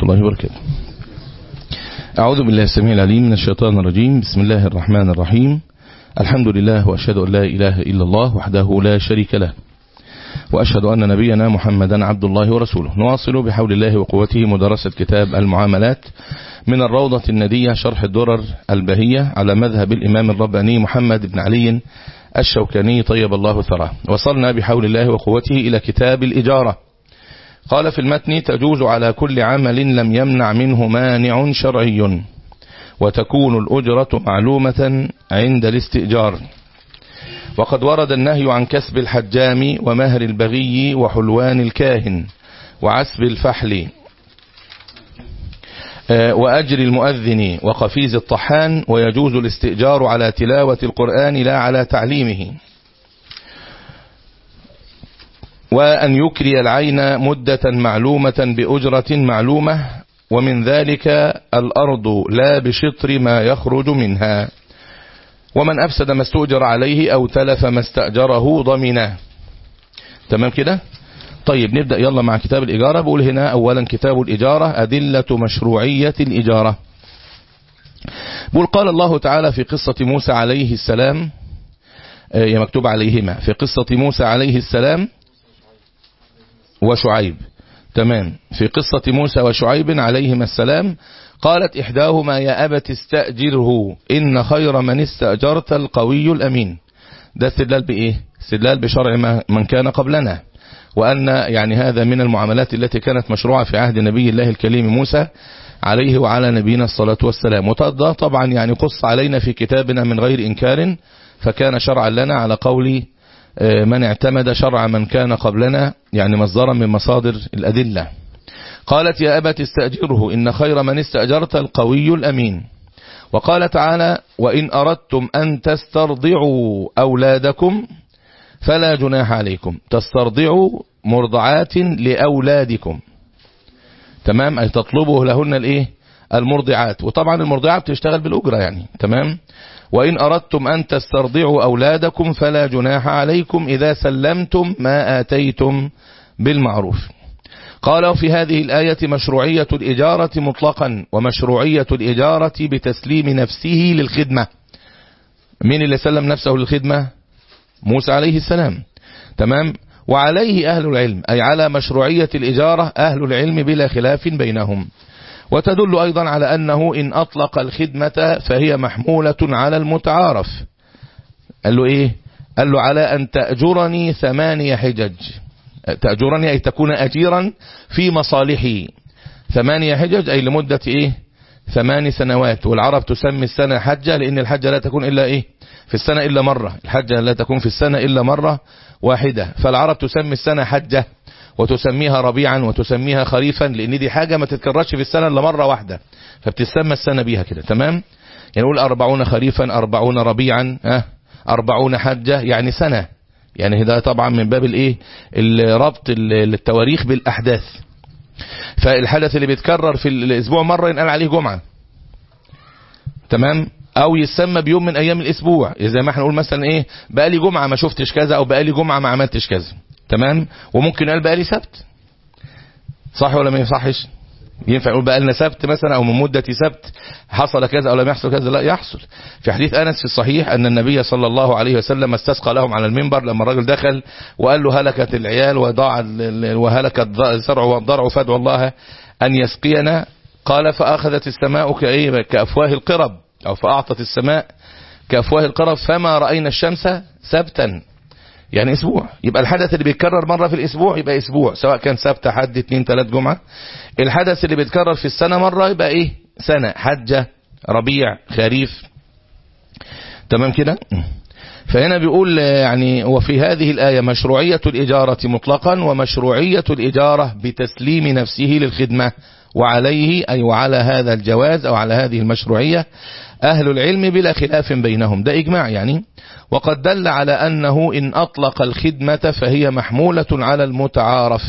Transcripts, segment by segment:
الله وبركاته أعوذ بالله السميع العليم من الشيطان الرجيم بسم الله الرحمن الرحيم الحمد لله وأشهد أن لا إله إلا الله وحده لا شريك له وأشهد أن نبينا محمدا عبد الله ورسوله نواصل بحول الله وقوته مدرسة كتاب المعاملات من الروضة الندية شرح الدرر البهية على مذهب الإمام الرباني محمد بن علي الشوكاني طيب الله ثراه وصلنا بحول الله وقوته إلى كتاب الإجارة قال في المتن تجوز على كل عمل لم يمنع منه مانع شرعي وتكون الأجرة معلومة عند الاستئجار وقد ورد النهي عن كسب الحجام ومهر البغي وحلوان الكاهن وعسب الفحل وأجر المؤذن وقفيز الطحان ويجوز الاستئجار على تلاوة القرآن لا على تعليمه وأن يكري العين مدة معلومة بأجرة معلومة ومن ذلك الأرض لا بشطر ما يخرج منها ومن أفسد ما استؤجر عليه أو تلف ما استأجره ضمنه تمام كده طيب نبدأ يلا مع كتاب الإجارة بقول هنا أولا كتاب الإجارة أدلة مشروعية الإجارة بقول قال الله تعالى في قصة موسى عليه السلام هي مكتوب عليهما في قصة موسى عليه السلام وشعيب تمام في قصة موسى وشعيب عليهما السلام قالت إحداهما يا أبت استأجره إن خير من استأجرت القوي الأمين ده استدلال بإيه استدلال بشرع من كان قبلنا وأن يعني هذا من المعاملات التي كانت مشروعة في عهد نبي الله الكريم موسى عليه وعلى نبينا الصلاة والسلام وده طبعا يعني قص علينا في كتابنا من غير إنكار فكان شرعا لنا على قول من اعتمد شرع من كان قبلنا يعني مصدرا من مصادر الأدلة قالت يا أبت استأجره إن خير من استأجرت القوي الأمين وقال تعالى وإن أردتم أن تسترضعوا أولادكم فلا جناح عليكم تسترضعوا مرضعات لأولادكم تمام أي تطلبوا لهن الإيه المرضعات وطبعا المرضعات بتشتغل بالأجرة يعني تمام وإن أردتم أن تسترضعوا أولادكم فلا جناح عليكم إذا سلمتم ما آتيتم بالمعروف قال في هذه الآية مشروعية الإجارة مطلقا ومشروعية الإجارة بتسليم نفسه للخدمة من اللي سلم نفسه للخدمة موسى عليه السلام تمام وعليه أهل العلم أي على مشروعية الإجارة أهل العلم بلا خلاف بينهم وتدل أيضا على أنه إن أطلق الخدمة فهي محمولة على المتعارف قال له إيه قال له على أن تأجرني ثمانية حجج تأجرني أي تكون أجيرا في مصالحي ثمانية حجج أي لمدة إيه ثمان سنوات والعرب تسمي السنة حجة لأن الحجة لا تكون إلا إيه في السنة إلا مرة الحجة لا تكون في السنة إلا مرة واحدة فالعرب تسمي السنة حجة وتسميها ربيعا وتسميها خريفا لأن دي حاجة ما تتكررش في السنة إلا مرة واحدة فبتسمى السنة بيها كده تمام يعني نقول أربعون خريفا أربعون ربيعا أه أربعون حجة يعني سنة يعني ده طبعا من باب الايه الربط التواريخ بالاحداث فالحدث اللي بيتكرر في الاسبوع مرة ينقال عليه جمعة تمام او يسمى بيوم من ايام الاسبوع زي ما احنا نقول مثلا ايه بقالي جمعة ما شفتش كذا او بقالي جمعة ما عملتش كذا تمام وممكن قال بقالي سبت صح ولا ما يصحش ينفع نقول بقى لنا سبت مثلا او من مدة سبت حصل كذا او لم يحصل كذا لا يحصل في حديث انس في الصحيح ان النبي صلى الله عليه وسلم استسقى لهم على المنبر لما الرجل دخل وقال له هلكت العيال وضاع وهلكت الزرع والضرع فادعوا الله ان يسقينا قال فاخذت السماء كايه كافواه القرب او فاعطت السماء كافواه القرب فما راينا الشمس سبتا يعني اسبوع يبقى الحدث اللي بيتكرر مرة في الاسبوع يبقى اسبوع سواء كان سبت حد اتنين تلات جمعة الحدث اللي بيتكرر في السنة مرة يبقى ايه سنة حجة ربيع خريف تمام كده فهنا بيقول يعني وفي هذه الآية مشروعية الإجارة مطلقا ومشروعية الإجارة بتسليم نفسه للخدمة وعليه أي وعلى هذا الجواز أو على هذه المشروعية أهل العلم بلا خلاف بينهم ده إجماع يعني وقد دل على أنه إن أطلق الخدمة فهي محمولة على المتعارف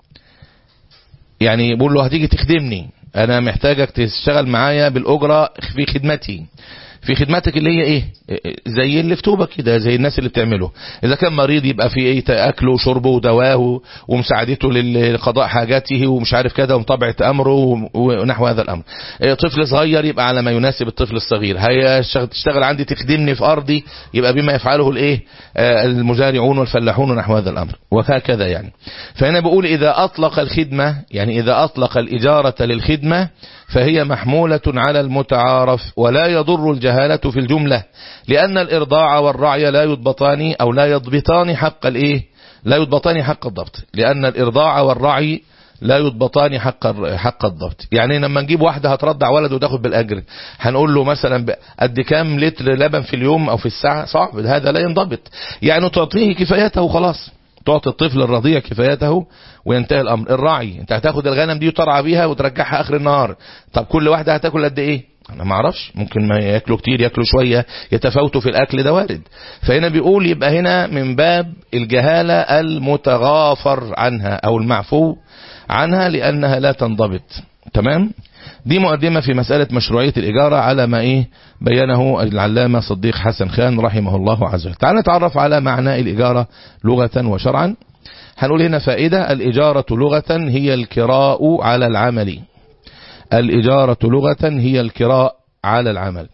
يعني يقول له هتيجي تخدمني أنا محتاجك تشتغل معايا بالأجرة في خدمتي في خدماتك اللي هي ايه زي اللي في توبك كده زي الناس اللي بتعمله اذا كان مريض يبقى في ايه اكله وشربه ودواه ومساعدته لقضاء حاجاته ومش عارف كده ومطابعه امره ونحو هذا الامر طفل صغير يبقى على ما يناسب الطفل الصغير هي تشتغل عندي تخدمني في ارضي يبقى بما يفعله الايه المزارعون والفلاحون ونحو هذا الامر وهكذا يعني فهنا بقول اذا اطلق الخدمه يعني اذا اطلق الاجاره للخدمه فهي محمولة على المتعارف ولا يضر الجهالة في الجملة لأن الإرضاع والرعي لا يضبطان أو لا يضبطان حق الإيه لا يضبطان حق الضبط لأن الإرضاع والرعي لا يضبطان حق حق الضبط يعني لما نجيب واحدة هترضع ولد وتاخد بالأجر هنقول له مثلا قد كام لتر لبن في اليوم أو في الساعة صعب هذا لا ينضبط يعني تعطيه كفايته وخلاص تعطي الطفل الرضيع كفايته وينتهي الامر الراعي انت هتاخد الغنم دي وترعى بيها وترجعها اخر النهار طب كل واحده هتاكل قد ايه انا ما اعرفش ممكن ما ياكلوا كتير ياكلوا شويه يتفاوتوا في الاكل ده وارد فهنا بيقول يبقى هنا من باب الجهاله المتغافر عنها او المعفو عنها لانها لا تنضبط تمام دي مقدمة في مسألة مشروعية الإجارة على ما إيه بينه العلامة صديق حسن خان رحمه الله عز وجل تعال نتعرف على معنى الإجارة لغة وشرعا هنقول هنا فائدة الإجارة لغة هي الكراء على العمل الإجارة لغة هي الكراء على العمل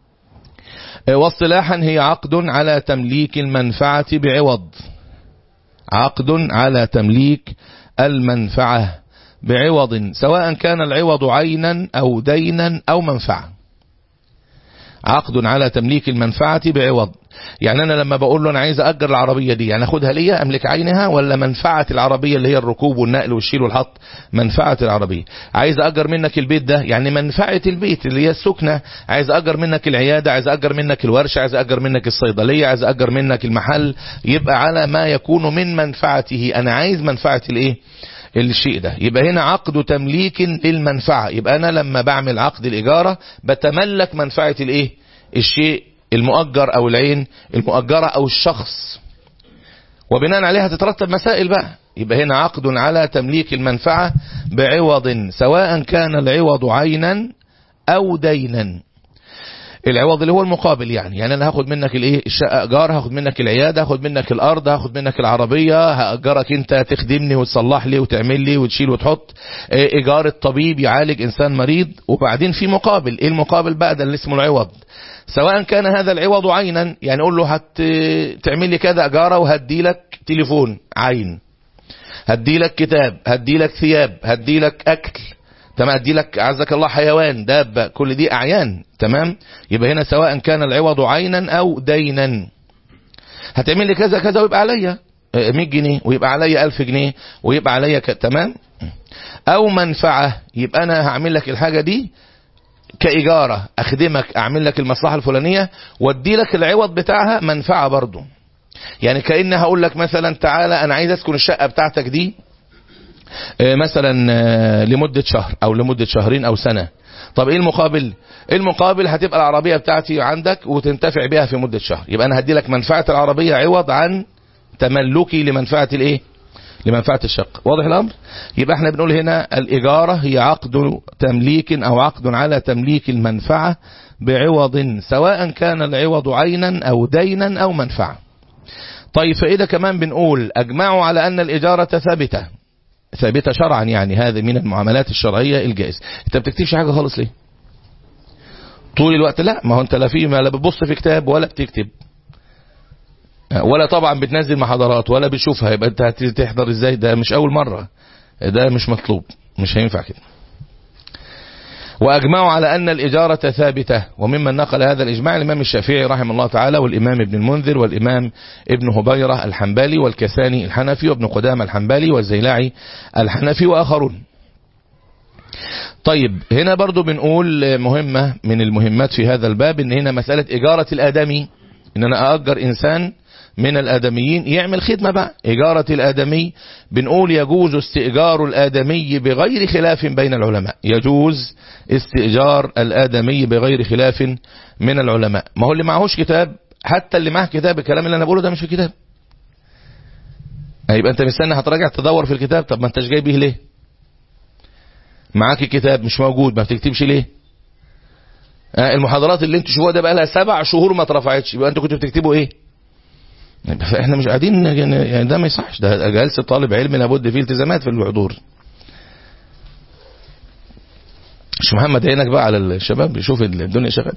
واصطلاحا هي عقد على تمليك المنفعة بعوض عقد على تمليك المنفعة بعوض سواء كان العوض عينا أو دينا أو منفعة عقد على تمليك المنفعة بعوض يعني أنا لما بقول له أنا عايز أجر العربية دي يعني أخدها ليا أملك عينها ولا منفعة العربية اللي هي الركوب والنقل والشيل والحط منفعة العربية عايز أجر منك البيت ده يعني منفعة البيت اللي هي السكنة عايز أجر منك العيادة عايز أجر منك الورشة عايز أجر منك الصيدلية عايز أجر منك المحل يبقى على ما يكون من منفعته أنا عايز منفعة الإيه الشيء ده يبقى هنا عقد تمليك للمنفعة يبقى أنا لما بعمل عقد الإجارة بتملك منفعة الإيه الشيء المؤجر أو العين المؤجرة أو الشخص وبناء عليها تترتب مسائل بقى يبقى هنا عقد على تمليك المنفعة بعوض سواء كان العوض عينا أو دينا العوض اللي هو المقابل يعني يعني انا هاخد منك الايه الشقه ايجار هاخد منك العياده هاخد منك الارض هاخد منك العربيه هاجرك انت تخدمني وتصلح لي وتعمل لي وتشيل وتحط ايجار الطبيب يعالج انسان مريض وبعدين في مقابل ايه المقابل بقى ده اللي اسمه العوض سواء كان هذا العوض عينا يعني اقول له هت تعمل لي كذا اجاره وهدي لك تليفون عين هدي لك كتاب هدي لك ثياب هدي لك اكل تمام ادي لك عزك الله حيوان دابة كل دي اعيان تمام يبقى هنا سواء كان العوض عينا او دينا هتعمل لي كذا كذا ويبقى عليا 100 جنيه ويبقى عليا 1000 جنيه ويبقى عليا ك... تمام او منفعة يبقى انا هعمل لك الحاجة دي كإجارة اخدمك اعمل لك المصلحة الفلانية وادي لك العوض بتاعها منفعة برضو يعني كأن هقول لك مثلا تعالى انا عايز اسكن الشقة بتاعتك دي مثلا لمدة شهر او لمدة شهرين او سنة طب ايه المقابل المقابل هتبقى العربية بتاعتي عندك وتنتفع بها في مدة شهر يبقى انا هدي لك منفعة العربية عوض عن تملكي لمنفعة الايه لمنفعة الشق واضح الامر يبقى احنا بنقول هنا الاجارة هي عقد تمليك او عقد على تمليك المنفعة بعوض سواء كان العوض عينا او دينا او منفعة طيب فإذا كمان بنقول اجمعوا على ان الاجارة ثابتة ثابتة شرعا يعني هذه من المعاملات الشرعية الجائزة انت بتكتبش حاجة خالص ليه طول الوقت لا ما هو انت لا في ما لا بتبص في كتاب ولا بتكتب ولا طبعا بتنزل محاضرات ولا بتشوفها يبقى انت هتحضر ازاي ده مش اول مرة ده مش مطلوب مش هينفع كده وأجمعوا على أن الإجارة ثابتة وممن نقل هذا الإجماع الإمام الشافعي رحمه الله تعالى والإمام ابن المنذر والإمام ابن هبيرة الحنبلي والكساني الحنفي وابن قدام الحنبلي والزيلاعي الحنفي وآخرون طيب هنا برضو بنقول مهمة من المهمات في هذا الباب ان هنا مسألة إجارة الآدمي ان انا أأجر إنسان من الآدميين يعمل خدمة بقى إجارة الآدمي بنقول يجوز استئجار الآدمي بغير خلاف بين العلماء يجوز استئجار الآدمي بغير خلاف من العلماء ما هو اللي معهوش كتاب حتى اللي معه كتاب الكلام اللي أنا بقوله ده مش في كتاب يبقى أنت مستني هتراجع تدور في الكتاب طب ما أنتش جاي بيه ليه معاك الكتاب مش موجود ما بتكتبش ليه آه، المحاضرات اللي انتوا شوفوها ده بقى لها سبع شهور ما اترفعتش يبقى انتوا كنتوا بتكتبوا ايه فاحنا مش قاعدين يعني ده ما يصحش ده جلسه طالب علم لابد فيه التزامات في الحضور مش محمد عينك بقى على الشباب يشوف الدنيا شغاله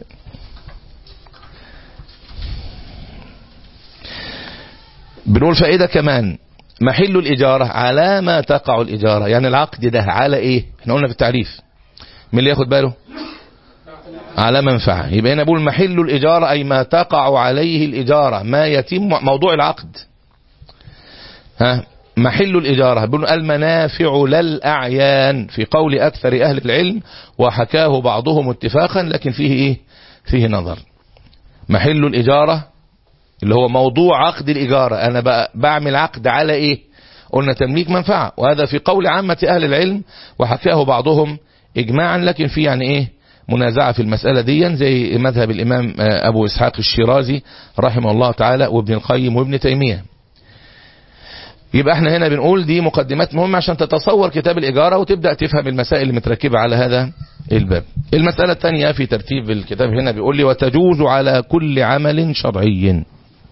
بنقول فائده كمان محل الإجارة على ما تقع الإجارة يعني العقد ده على إيه احنا قلنا في التعريف مين اللي ياخد باله على منفعة يبقى هنا بقول محل الإجارة أي ما تقع عليه الإجارة ما يتم موضوع العقد ها محل الإجارة بنقول المنافع للأعيان في قول أكثر أهل العلم وحكاه بعضهم اتفاقا لكن فيه إيه فيه نظر محل الإجارة اللي هو موضوع عقد الإجارة أنا بعمل عقد على إيه قلنا تمليك منفعة وهذا في قول عامة أهل العلم وحكاه بعضهم إجماعا لكن في يعني إيه منازعة في المسألة دي زي مذهب الإمام أبو إسحاق الشيرازي رحمه الله تعالى وابن القيم وابن تيمية يبقى احنا هنا بنقول دي مقدمات مهمة عشان تتصور كتاب الإجارة وتبدأ تفهم المسائل المتركبة على هذا الباب المسألة الثانية في ترتيب الكتاب هنا بيقول لي وتجوز على كل عمل شرعي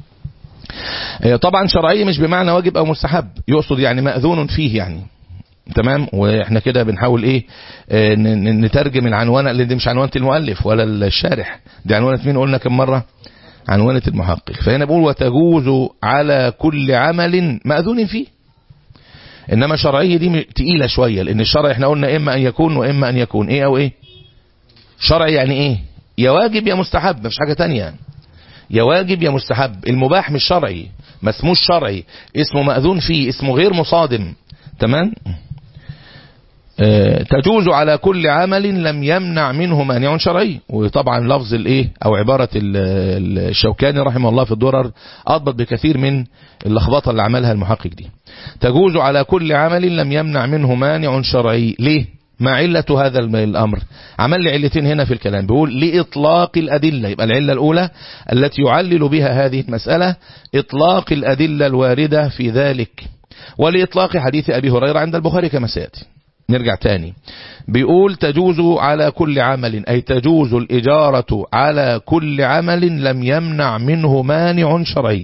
طبعا شرعي مش بمعنى واجب او مستحب يقصد يعني مأذون فيه يعني تمام واحنا كده بنحاول ايه اه نترجم العنوانة اللي دي مش عنوانة المؤلف ولا الشارح دي عنوانة مين قلنا كم مرة عنوانة المحقق فهنا بقول وتجوز على كل عمل مأذون فيه انما شرعية دي تقيلة شوية لان الشرع احنا قلنا اما ان يكون واما ان يكون ايه او ايه شرعي يعني ايه يا واجب يا مستحب مفيش حاجة تانية يعني. يا واجب يا مستحب المباح مش شرعي ما اسموش شرعي اسمه مأذون فيه اسمه غير مصادم تمام اه تجوز على كل عمل لم يمنع منه مانع شرعي وطبعا لفظ الايه او عبارة الشوكاني رحمه الله في الدرر اضبط بكثير من اللخبطة اللي عملها المحقق دي تجوز على كل عمل لم يمنع منه مانع شرعي ليه ما علة هذا الأمر عمل لي علتين هنا في الكلام بيقول لإطلاق الأدلة يبقى العلة الأولى التي يعلل بها هذه المسألة إطلاق الأدلة الواردة في ذلك ولإطلاق حديث أبي هريرة عند البخاري كما سيأتي نرجع تاني بيقول تجوز على كل عمل أي تجوز الإجارة على كل عمل لم يمنع منه مانع شرعي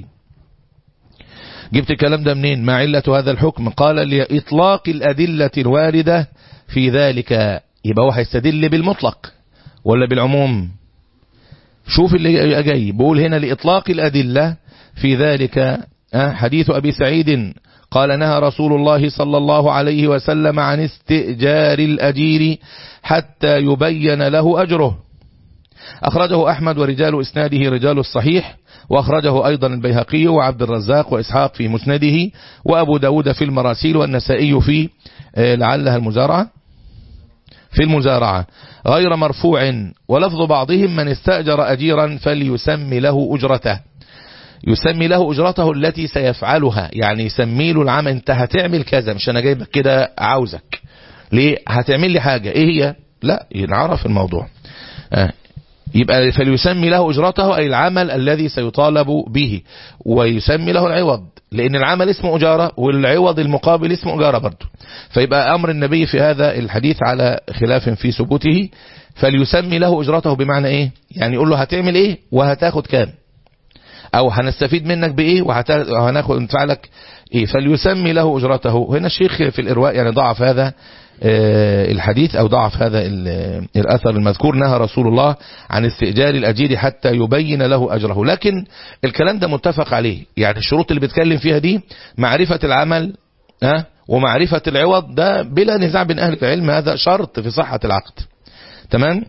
جبت الكلام ده منين ما علة هذا الحكم قال لإطلاق الأدلة الواردة في ذلك يبقى هو هيستدل بالمطلق ولا بالعموم شوف اللي جاي بقول هنا لإطلاق الأدلة في ذلك حديث أبي سعيد قال نهى رسول الله صلى الله عليه وسلم عن استئجار الأجير حتى يبين له أجره أخرجه أحمد ورجال إسناده رجال الصحيح وأخرجه أيضا البيهقي وعبد الرزاق وإسحاق في مسنده وأبو داود في المراسيل والنسائي في لعلها المزارعة في المزارعة غير مرفوع ولفظ بعضهم من استأجر أجيرا فليسمي له أجرته يسمي له أجرته التي سيفعلها يعني يسمي له العمل انت هتعمل كذا مش أنا جايبك كده عاوزك ليه هتعمل لي حاجة ايه هي لا ينعرف الموضوع آه. يبقى فليسمي له أجرته أي العمل الذي سيطالب به ويسمي له العوض لأن العمل اسمه أجارة والعوض المقابل اسمه أجارة برضه فيبقى أمر النبي في هذا الحديث على خلاف في ثبوته فليسمي له أجرته بمعنى إيه يعني يقول له هتعمل إيه وهتاخد كام أو هنستفيد منك بإيه وهناخد ندفع لك إيه فليسمي له أجرته هنا الشيخ في الإرواء يعني ضعف هذا الحديث أو ضعف هذا الأثر المذكور نهى رسول الله عن استئجار الأجير حتى يبين له أجره لكن الكلام ده متفق عليه يعني الشروط اللي بيتكلم فيها دي معرفة العمل ها ومعرفة العوض ده بلا نزاع بين أهل العلم هذا شرط في صحة العقد تمام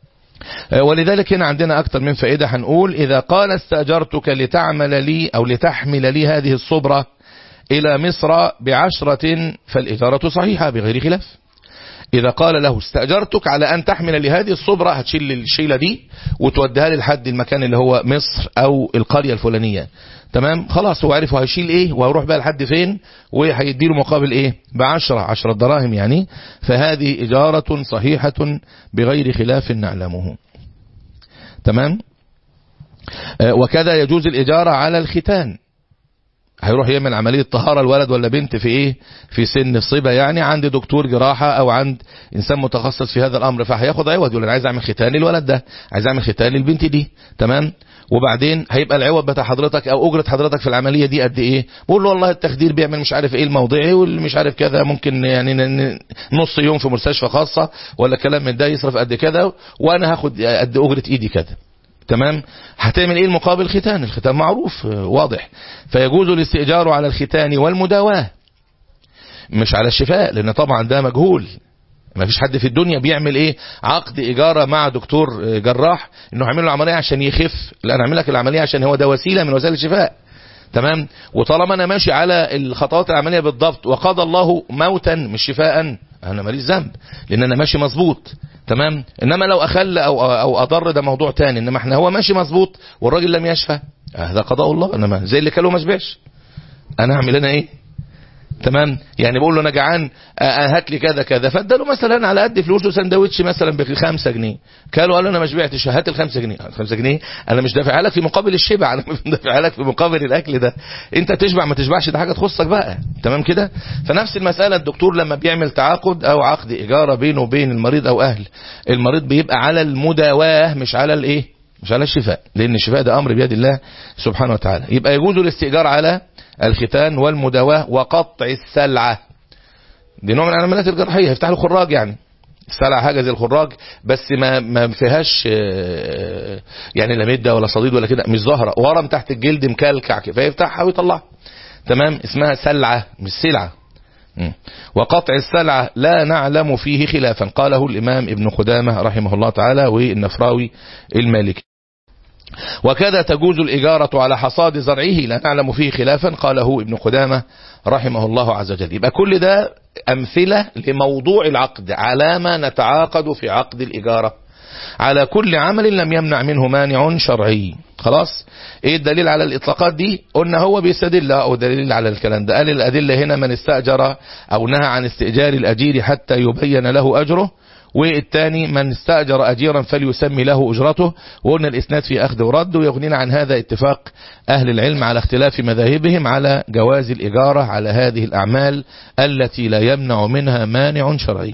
ولذلك هنا عندنا أكثر من فائدة هنقول إذا قال استأجرتك لتعمل لي أو لتحمل لي هذه الصبرة إلى مصر بعشرة فالإجارة صحيحة بغير خلاف إذا قال له استأجرتك على أن تحمل لهذه الصبرة هتشيل الشيلة دي وتوديها لي لحد المكان اللي هو مصر أو القرية الفلانية تمام خلاص هو عارف هو هيشيل ايه وهيروح بقى لحد فين وهيديله مقابل ايه بعشرة عشرة دراهم يعني فهذه إجارة صحيحة بغير خلاف نعلمه تمام وكذا يجوز الإجارة على الختان هيروح يعمل عملية طهارة الولد ولا بنت في ايه في سن الصبا يعني عند دكتور جراحة او عند انسان متخصص في هذا الامر فهياخد عوض يقول انا عايز اعمل ختان للولد ده عايز اعمل ختان للبنت دي تمام وبعدين هيبقى العوض بتاع حضرتك او اجرة حضرتك في العملية دي قد ايه بقول له والله التخدير بيعمل مش عارف ايه الموضعي واللي مش عارف كذا ممكن يعني ن- ن- نص يوم في مستشفى خاصة ولا كلام من ده يصرف قد كذا وانا هاخد قد اجرة ايدي كذا تمام هتعمل ايه المقابل ختان الختان معروف آه، واضح فيجوز الاستئجار على الختان والمداواة مش على الشفاء لان طبعا ده مجهول ما فيش حد في الدنيا بيعمل ايه عقد اجارة مع دكتور آه، جراح انه هيعمل له عملية عشان يخف لا انا اعمل لك العملية عشان هو ده وسيلة من وسائل الشفاء تمام وطالما انا ماشي على الخطوات العملية بالضبط وقضى الله موتا مش شفاء انا ماليش ذنب لان انا ماشي مظبوط تمام انما لو اخل او او اضر ده موضوع تاني انما احنا هو ماشي مظبوط والراجل لم يشفى هذا قضاء الله انما زي اللي كله ما شبعش انا اعمل انا ايه تمام يعني بقول له انا جعان آه، آه، هات لي كذا كذا فاداله مثلا على قد فلوسه سندوتش مثلا ب 5 جنيه قالوا قال له انا ما شبعتش هات ال 5 جنيه 5 جنيه انا مش دافعها لك في مقابل الشبع انا دافعها لك في مقابل الاكل ده انت تشبع ما تشبعش ده حاجه تخصك بقى تمام كده فنفس المساله الدكتور لما بيعمل تعاقد او عقد ايجاره بينه وبين المريض او اهل المريض بيبقى على المداواه مش على الايه مش على الشفاء لان الشفاء ده امر بيد الله سبحانه وتعالى يبقى يجوز الاستئجار على الختان والمداواة وقطع السلعة دي نوع من العمليات الجراحية يفتح له خراج يعني السلعة حاجة زي الخراج بس ما ما فيهاش آه، يعني لا مدة ولا صديد ولا كده مش ظاهرة ورم تحت الجلد مكلكع كده فيفتحها ويطلعها تمام اسمها سلعة مش سلعة مم. وقطع السلعة لا نعلم فيه خلافا قاله الإمام ابن خدامة رحمه الله تعالى والنفراوي المالكي وكذا تجوز الإجارة على حصاد زرعه لا نعلم فيه خلافا قاله ابن قدامة رحمه الله عز وجل يبقى كل ده أمثلة لموضوع العقد على ما نتعاقد في عقد الإجارة على كل عمل لم يمنع منه مانع شرعي خلاص ايه الدليل على الاطلاقات دي قلنا هو بيستدل او دليل على الكلام ده قال الادله هنا من استاجر او نهى عن استئجار الاجير حتى يبين له اجره والثاني من استأجر أجيرا فليسمي له أجرته وقلنا الإسناد في أخذ ورد ويغنينا عن هذا اتفاق أهل العلم على اختلاف مذاهبهم على جواز الإجارة على هذه الأعمال التي لا يمنع منها مانع شرعي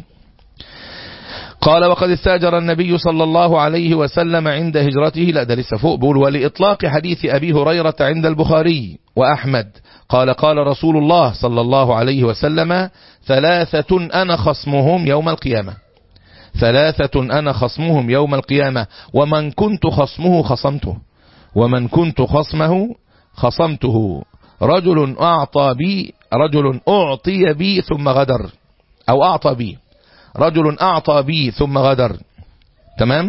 قال وقد استاجر النبي صلى الله عليه وسلم عند هجرته لا ده لسه فوق بيقول ولإطلاق حديث أبي هريرة عند البخاري وأحمد قال قال رسول الله صلى الله عليه وسلم ثلاثة أنا خصمهم يوم القيامة ثلاثة أنا خصمهم يوم القيامة ومن كنت خصمه خصمته ومن كنت خصمه خصمته رجل أعطى بي رجل أعطي بي ثم غدر أو أعطى بي رجل أعطى بي ثم غدر تمام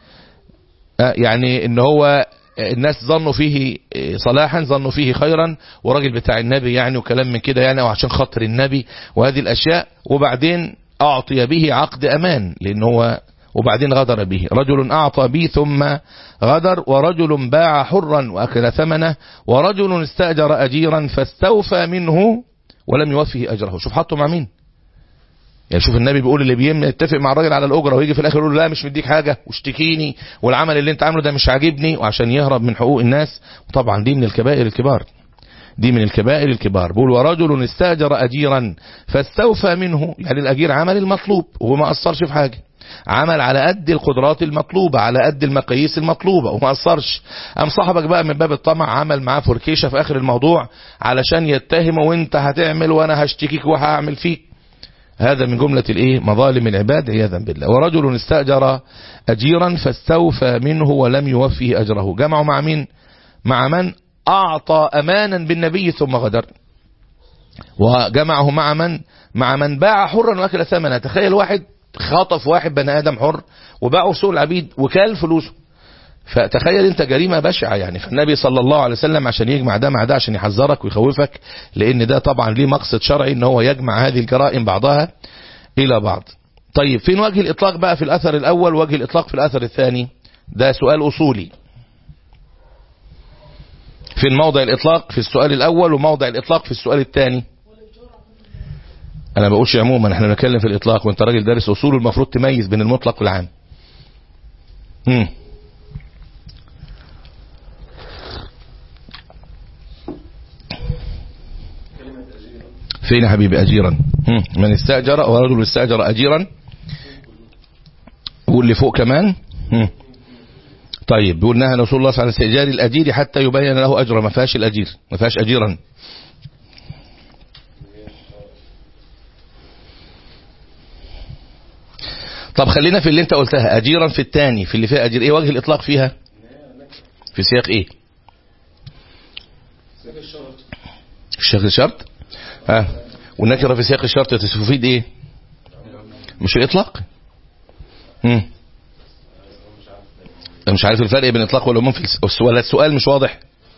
آه يعني ان هو الناس ظنوا فيه صلاحا ظنوا فيه خيرا وراجل بتاع النبي يعني وكلام من كده يعني وعشان خاطر النبي وهذه الأشياء وبعدين أعطي به عقد أمان لأن هو وبعدين غدر به رجل أعطى به ثم غدر ورجل باع حرا وأكل ثمنه ورجل استأجر أجيرا فاستوفى منه ولم يوفه أجره شوف حطه مع مين يعني شوف النبي بيقول اللي بيم يتفق مع الراجل على الأجرة ويجي في الآخر يقول له لا مش مديك حاجة واشتكيني والعمل اللي انت عامله ده مش عاجبني وعشان يهرب من حقوق الناس وطبعا دي من الكبائر الكبار دي من الكبائر الكبار بيقول ورجل استاجر أجيرا فاستوفى منه يعني الأجير عمل المطلوب وما أثرش في حاجة عمل على قد القدرات المطلوبة على قد المقاييس المطلوبة وما أثرش أم صاحبك بقى من باب الطمع عمل معاه فركيشة في آخر الموضوع علشان يتهمه وانت هتعمل وانا هشتكيك وهعمل فيك هذا من جملة الايه مظالم العباد عياذا بالله ورجل استأجر أجيرا فاستوفى منه ولم يوفيه أجره جمعوا مع مين مع من أعطى أمانا بالنبي ثم غدر وجمعه مع من مع من باع حرا وأكل ثمنه تخيل واحد خاطف واحد بني آدم حر وباعه سوق العبيد وكال فلوسه فتخيل انت جريمة بشعة يعني فالنبي صلى الله عليه وسلم عشان يجمع ده مع ده عشان يحذرك ويخوفك لان ده طبعا ليه مقصد شرعي ان هو يجمع هذه الجرائم بعضها الى بعض طيب فين وجه الاطلاق بقى في الاثر الاول وجه الاطلاق في الاثر الثاني ده سؤال اصولي فين موضع الاطلاق في السؤال الاول وموضع الاطلاق في السؤال الثاني انا ما بقولش عموما احنا بنتكلم في الاطلاق وانت راجل دارس اصول المفروض تميز بين المطلق والعام امم فين يا حبيبي أجيرا هم. من استأجر ورجل استأجر أجيرا واللي فوق كمان هم. طيب بيقول نهى رسول الله صلى الله عليه وسلم عن استئجار الأجير حتى يبين له أجر ما فيهاش الأجير ما فيهاش أجيرا طب خلينا في اللي انت قلتها أجيرا في الثاني في اللي فيها أجير ايه وجه الإطلاق فيها في سياق ايه في سياق الشرط ها والنكرة في سياق الشرط تفيد ايه مش الإطلاق مم. مش عارف الفرق بين الاطلاق والعموم في السؤال السؤال مش واضح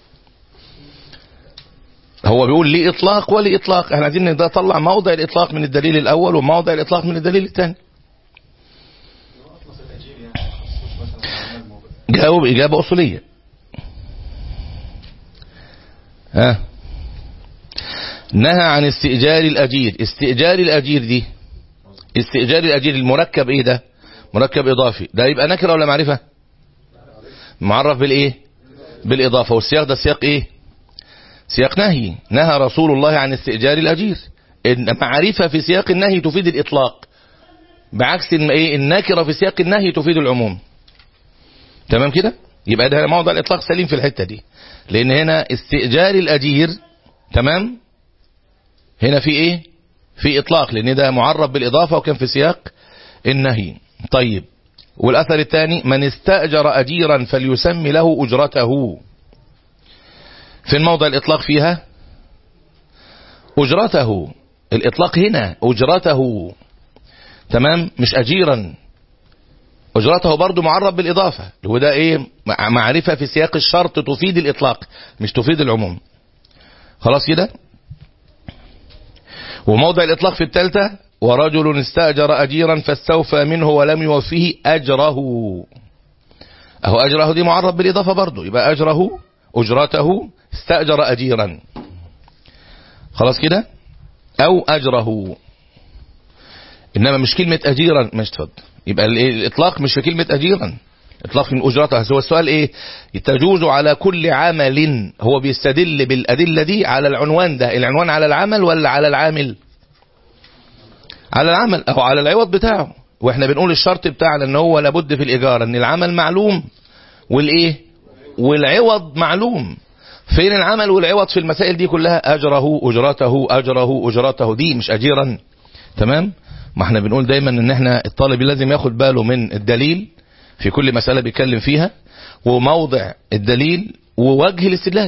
هو بيقول ليه اطلاق ولي اطلاق احنا عايزين نطلع موضع الاطلاق من الدليل الاول وموضع الاطلاق من الدليل الثاني جاوب اجابه اصوليه ها نهى عن استئجار الاجير استئجار الاجير دي استئجار الاجير المركب ايه ده مركب اضافي ده يبقى نكره ولا معرفه معرف بالايه بالاضافه والسياق ده سياق ايه سياق نهي نهى رسول الله عن استئجار الاجير ان معرفه في سياق النهي تفيد الاطلاق بعكس ايه النكره في سياق النهي تفيد العموم تمام كده يبقى ده موضع الاطلاق سليم في الحته دي لان هنا استئجار الاجير تمام هنا في ايه في اطلاق لان ده معرب بالاضافه وكان في سياق النهي طيب والأثر الثاني من استأجر أجيرا فليسمي له أجرته في الموضع الإطلاق فيها أجرته الإطلاق هنا أجرته تمام مش أجيرا أجرته برضو معرب بالإضافة وده إيه معرفة في سياق الشرط تفيد الإطلاق مش تفيد العموم خلاص كده وموضع الإطلاق في الثالثة ورجل استأجر أجيرا فاستوفى منه ولم يوفيه أجره أهو أجره دي معرب بالإضافة برضه يبقى أجره أجرته استأجر أجيرا خلاص كده أو أجره إنما مش كلمة أجيرا مش تفضل يبقى الإطلاق مش في كلمة أجيرا إطلاق من أجرته هو السؤال إيه تجوز على كل عمل هو بيستدل بالأدلة دي على العنوان ده العنوان على العمل ولا على العامل على العمل او على العوض بتاعه واحنا بنقول الشرط بتاعنا ان هو لابد في الايجار ان العمل معلوم والايه والعوض معلوم فين العمل والعوض في المسائل دي كلها اجره اجرته اجره اجرته دي مش اجيرا تمام ما احنا بنقول دايما ان احنا الطالب لازم ياخد باله من الدليل في كل مسألة بيتكلم فيها وموضع الدليل ووجه الاستدلال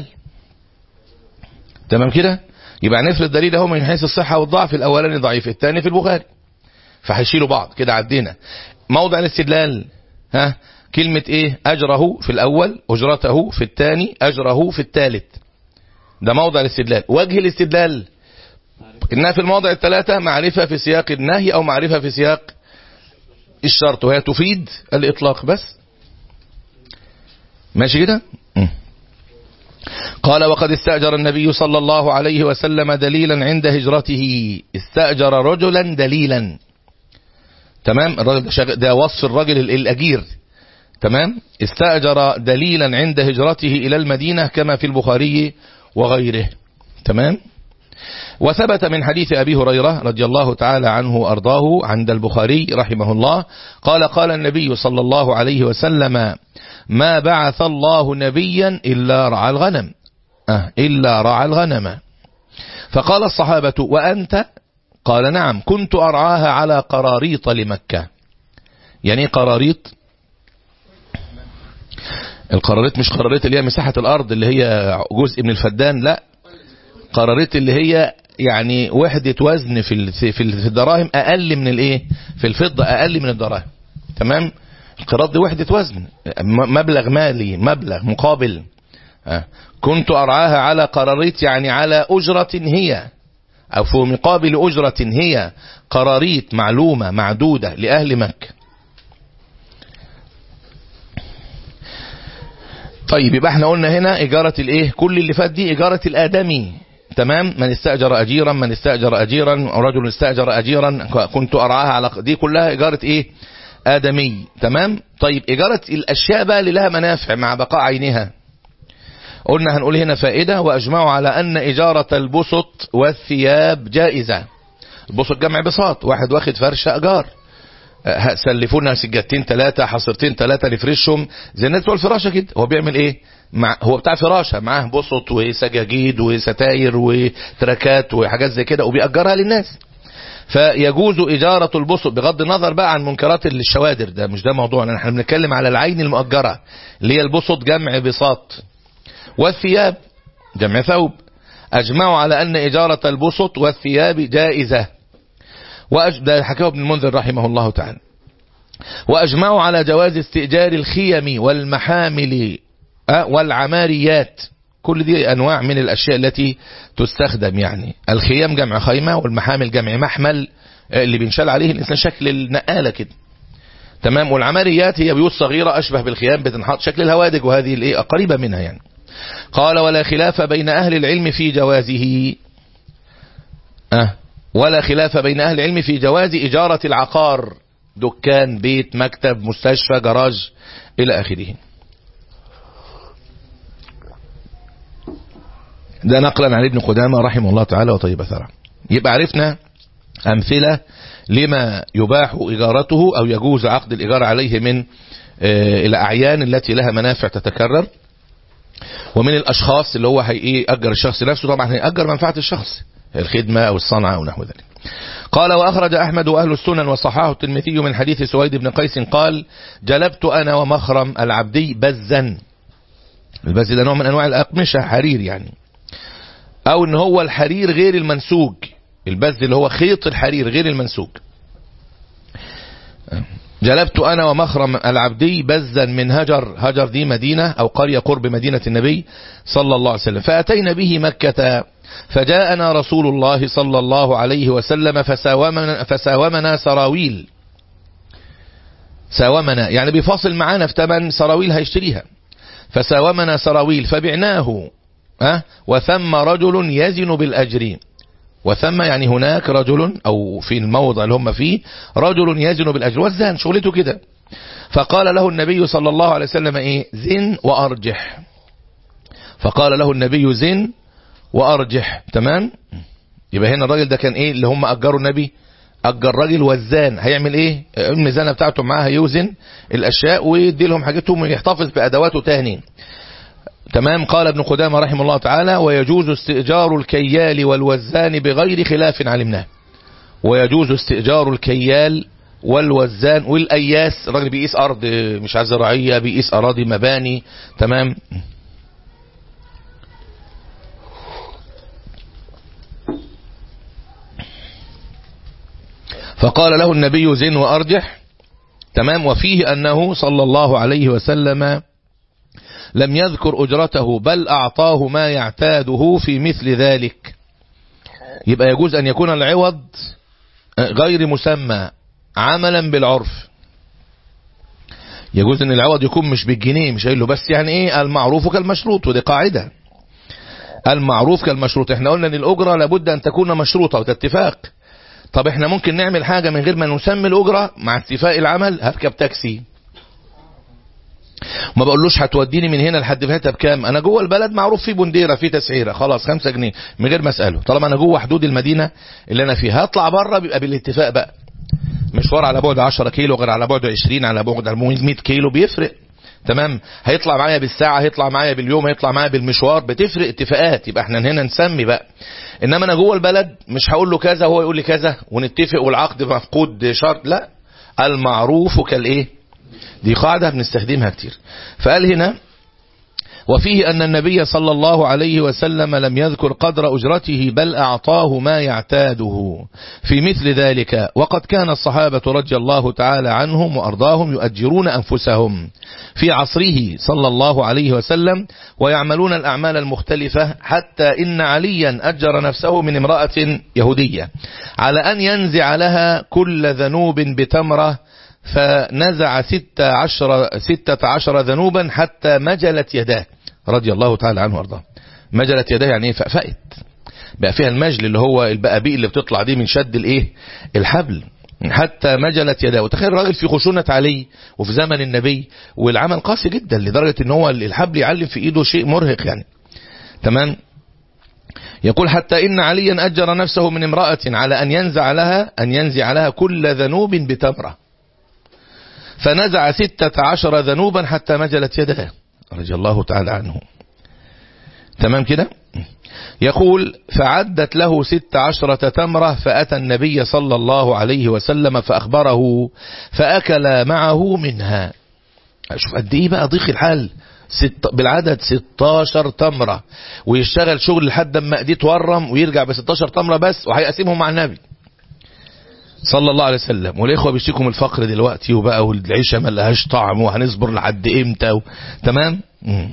تمام كده يبقى نفرض دليل اهو من حيث الصحة والضعف الأولاني ضعيف الثاني في البخاري فهيشيلوا بعض كده عدينا موضع الاستدلال ها كلمة ايه أجره في الأول أجرته في الثاني أجره في الثالث ده موضع الاستدلال وجه الاستدلال إنها في المواضع الثلاثة معرفة في سياق النهي أو معرفة في سياق الشرط وهي تفيد الإطلاق بس ماشي كده قال وقد استأجر النبي صلى الله عليه وسلم دليلا عند هجرته استأجر رجلا دليلا تمام الرجل ده وصف الرجل الأجير تمام استأجر دليلا عند هجرته إلى المدينة كما في البخاري وغيره تمام وثبت من حديث أبي هريرة رضي الله تعالى عنه أرضاه عند البخاري رحمه الله قال قال النبي صلى الله عليه وسلم ما بعث الله نبيا إلا رعى الغنم أه إلا رعى الغنم فقال الصحابة وأنت قال نعم كنت أرعاها على قراريط لمكة يعني قراريط القراريط مش قراريط اللي هي مساحة الأرض اللي هي جزء من الفدان لا قراريط اللي هي يعني وحدة وزن في في الدراهم أقل من الايه في الفضة أقل من الدراهم تمام القراط دي وحدة وزن مبلغ مالي مبلغ مقابل كنت أرعاها على قراريط يعني على أجرة هي أو في مقابل أجرة هي قراريط معلومة معدودة لأهل مكة طيب يبقى احنا قلنا هنا إجارة الايه كل اللي فات دي إجارة الآدمي تمام من استأجر أجيرا من استأجر أجيرا رجل استأجر أجيرا كنت أرعاها على دي كلها إجارة إيه آدمي تمام طيب إجارة الأشياء بقى اللي لها منافع مع بقاء عينها قلنا هنقول هنا فائدة وأجمعوا على أن إجارة البسط والثياب جائزة البسط جمع بساط واحد واخد فرشة أجار أه، سلفونا سجادتين ثلاثة حصرتين ثلاثة نفرشهم زي الناس بتوع الفراشة كده هو بيعمل ايه مع هو بتاع فراشة معاه بسط وسجاجيد وستاير وتركات وحاجات زي كده وبيأجرها للناس فيجوز إجارة البسط بغض النظر بقى عن منكرات الشوادر ده مش ده موضوعنا احنا بنتكلم على العين المؤجرة اللي هي البسط جمع بساط والثياب جمع ثوب أجمعوا على أن إجارة البسط والثياب جائزة وأج... ده حكاه ابن المنذر رحمه الله تعالى وأجمعوا على جواز استئجار الخيم والمحامل أه والعماريات كل دي أنواع من الأشياء التي تستخدم يعني الخيام جمع خيمة والمحامل جمع محمل اللي بينشال عليه الإنسان شكل النقالة كده تمام والعماريات هي بيوت صغيرة أشبه بالخيام بتنحط شكل الهوادج وهذه الإيه قريبة منها يعني قال ولا خلاف بين أهل العلم في جوازه أه ولا خلاف بين أهل العلم في جواز إجارة العقار دكان بيت مكتب مستشفى جراج إلى آخره ده نقلا عن ابن قدامة رحمه الله تعالى وطيب ثرى يبقى عرفنا أمثلة لما يباح إجارته أو يجوز عقد الإجارة عليه من الأعيان التي لها منافع تتكرر ومن الأشخاص اللي هو هيأجر الشخص نفسه طبعا هيأجر منفعة الشخص الخدمة أو الصنعة أو نحو ذلك قال وأخرج أحمد وأهل السنن وصححه الترمذي من حديث سويد بن قيس قال جلبت أنا ومخرم العبدي بزا البز ده نوع من أنواع الأقمشة حرير يعني أو إن هو الحرير غير المنسوج البز اللي هو خيط الحرير غير المنسوج جلبت أنا ومخرم العبدي بزا من هجر هجر دي مدينة أو قرية قرب مدينة النبي صلى الله عليه وسلم فأتينا به مكة فجاءنا رسول الله صلى الله عليه وسلم فساومنا, فساومنا سراويل ساومنا يعني بيفاصل معانا في ثمن سراويل هيشتريها فساومنا سراويل فبعناه أه؟ وثم رجل يزن بالأجر وثم يعني هناك رجل أو في الموضع اللي هم فيه رجل يزن بالأجر وزان شغلته كده فقال له النبي صلى الله عليه وسلم إيه زن وأرجح فقال له النبي زن وأرجح تمام يبقى هنا الراجل ده كان إيه اللي هم أجروا النبي أجر راجل وزان هيعمل إيه الميزانة بتاعته معاه يوزن الأشياء ويدي لهم حاجتهم ويحتفظ بأدواته تاني تمام قال ابن قدامة رحمه الله تعالى ويجوز استئجار الكيال والوزان بغير خلاف علمناه ويجوز استئجار الكيال والوزان والأياس الراجل بيقيس أرض مش عايز زراعية بيقيس أراضي مباني تمام فقال له النبي زن وأرجح تمام وفيه أنه صلى الله عليه وسلم لم يذكر أجرته بل أعطاه ما يعتاده في مثل ذلك يبقى يجوز أن يكون العوض غير مسمى عملا بالعرف يجوز أن العوض يكون مش بالجنيه مش قايل له بس يعني إيه المعروف كالمشروط ودي قاعدة المعروف كالمشروط احنا قلنا ان الأجرة لابد أن تكون مشروطة وتتفاق طب احنا ممكن نعمل حاجة من غير ما نسمي الأجرة مع اتفاق العمل هركب تاكسي ما بقولوش هتوديني من هنا لحد فيها بكام انا جوه البلد معروف في بنديره في تسعيره خلاص خمسة جنيه من غير ما اساله طالما انا جوه حدود المدينه اللي انا فيها هطلع بره بيبقى بالاتفاق بقى مشوار على بعد 10 كيلو غير على بعد 20 على بعد 100 كيلو بيفرق تمام هيطلع معايا بالساعة هيطلع معايا باليوم هيطلع معايا بالمشوار بتفرق اتفاقات يبقى احنا هنا نسمي بقى انما انا جوه البلد مش هقول له كذا وهو يقول لي كذا ونتفق والعقد مفقود شرط لا المعروف كالايه دي قاعدة بنستخدمها كتير فقال هنا وفيه أن النبي صلى الله عليه وسلم لم يذكر قدر أجرته بل أعطاه ما يعتاده في مثل ذلك وقد كان الصحابة رضي الله تعالى عنهم وأرضاهم يؤجرون أنفسهم في عصره صلى الله عليه وسلم ويعملون الأعمال المختلفة حتى إن عليا أجر نفسه من امرأة يهودية على أن ينزع لها كل ذنوب بتمرة فنزع ستة عشر, ستة عشر ذنوبا حتى مجلت يداه رضي الله تعالى عنه وارضاه مجلت يداه يعني ايه فقفقت بقى فيها المجل اللي هو البقابيق اللي بتطلع دي من شد الايه الحبل حتى مجلت يداه وتخيل الراجل في خشونة عليه وفي زمن النبي والعمل قاسي جدا لدرجة ان هو الحبل يعلم في ايده شيء مرهق يعني تمام يقول حتى إن عليا أجر نفسه من امرأة على أن ينزع لها أن ينزع لها كل ذنوب بتمرة فنزع ستة عشر ذنوبا حتى مجلت يداه رضي الله تعالى عنه تمام كده يقول فعدت له ست عشرة تمرة فأتى النبي صلى الله عليه وسلم فأخبره فأكل معه منها شوف قد ايه بقى ضيق الحال ست بالعدد 16 تمرة ويشتغل شغل لحد ما ايديه تورم ويرجع ب 16 تمرة بس وهيقسمهم مع النبي صلى الله عليه وسلم والاخوه بيشتكوا من الفقر دلوقتي وبقى والعيشه ما لهاش طعم وهنصبر لحد امتى و... تمام مم.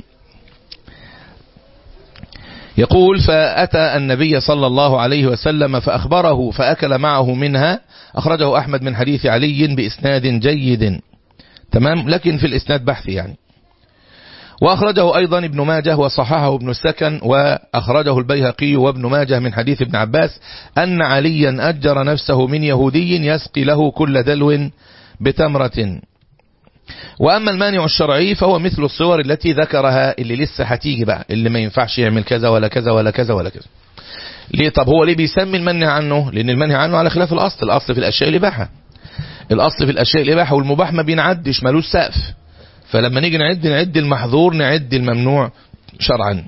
يقول فأتى النبي صلى الله عليه وسلم فأخبره فأكل معه منها أخرجه أحمد من حديث علي بإسناد جيد تمام لكن في الإسناد بحث يعني وأخرجه أيضا ابن ماجه وصححه ابن السكن وأخرجه البيهقي وابن ماجه من حديث ابن عباس أن عليا أجر نفسه من يهودي يسقي له كل دلو بتمرة وأما المانع الشرعي فهو مثل الصور التي ذكرها اللي لسه هتيجي بقى اللي ما ينفعش يعمل كذا ولا كذا ولا كذا ولا كذا ليه طب هو ليه بيسمي المنهي عنه لأن المنهي عنه على خلاف الأصل الأصل في الأشياء الإباحة الأصل في الأشياء الإباحة والمباح ما بينعدش ملوش سقف فلما نيجي نعد نعد المحظور نعد الممنوع شرعا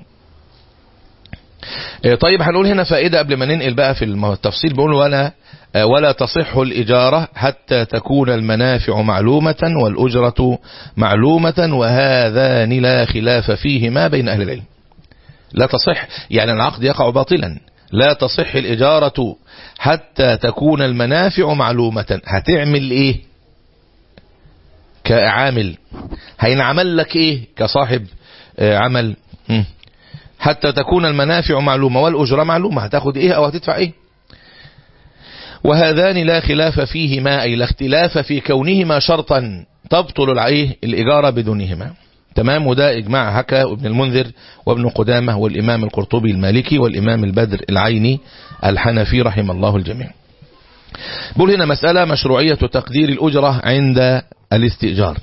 طيب هنقول هنا فائدة قبل ما ننقل بقى في التفصيل بيقول ولا ولا تصح الإجارة حتى تكون المنافع معلومة والأجرة معلومة وهذان لا خلاف فيهما بين أهل العلم لا تصح يعني العقد يقع باطلا لا تصح الإجارة حتى تكون المنافع معلومة هتعمل إيه كعامل هينعمل لك إيه كصاحب عمل حتى تكون المنافع معلومة والأجرة معلومة هتاخد إيه أو هتدفع إيه وهذان لا خلاف فيهما أي لا اختلاف في كونهما شرطا تبطل العيه الإجارة بدونهما تمام وده إجماع هكا ابن المنذر وابن قدامة والإمام القرطبي المالكي والإمام البدر العيني الحنفي رحم الله الجميع بقول هنا مسألة مشروعية تقدير الأجرة عند الاستئجار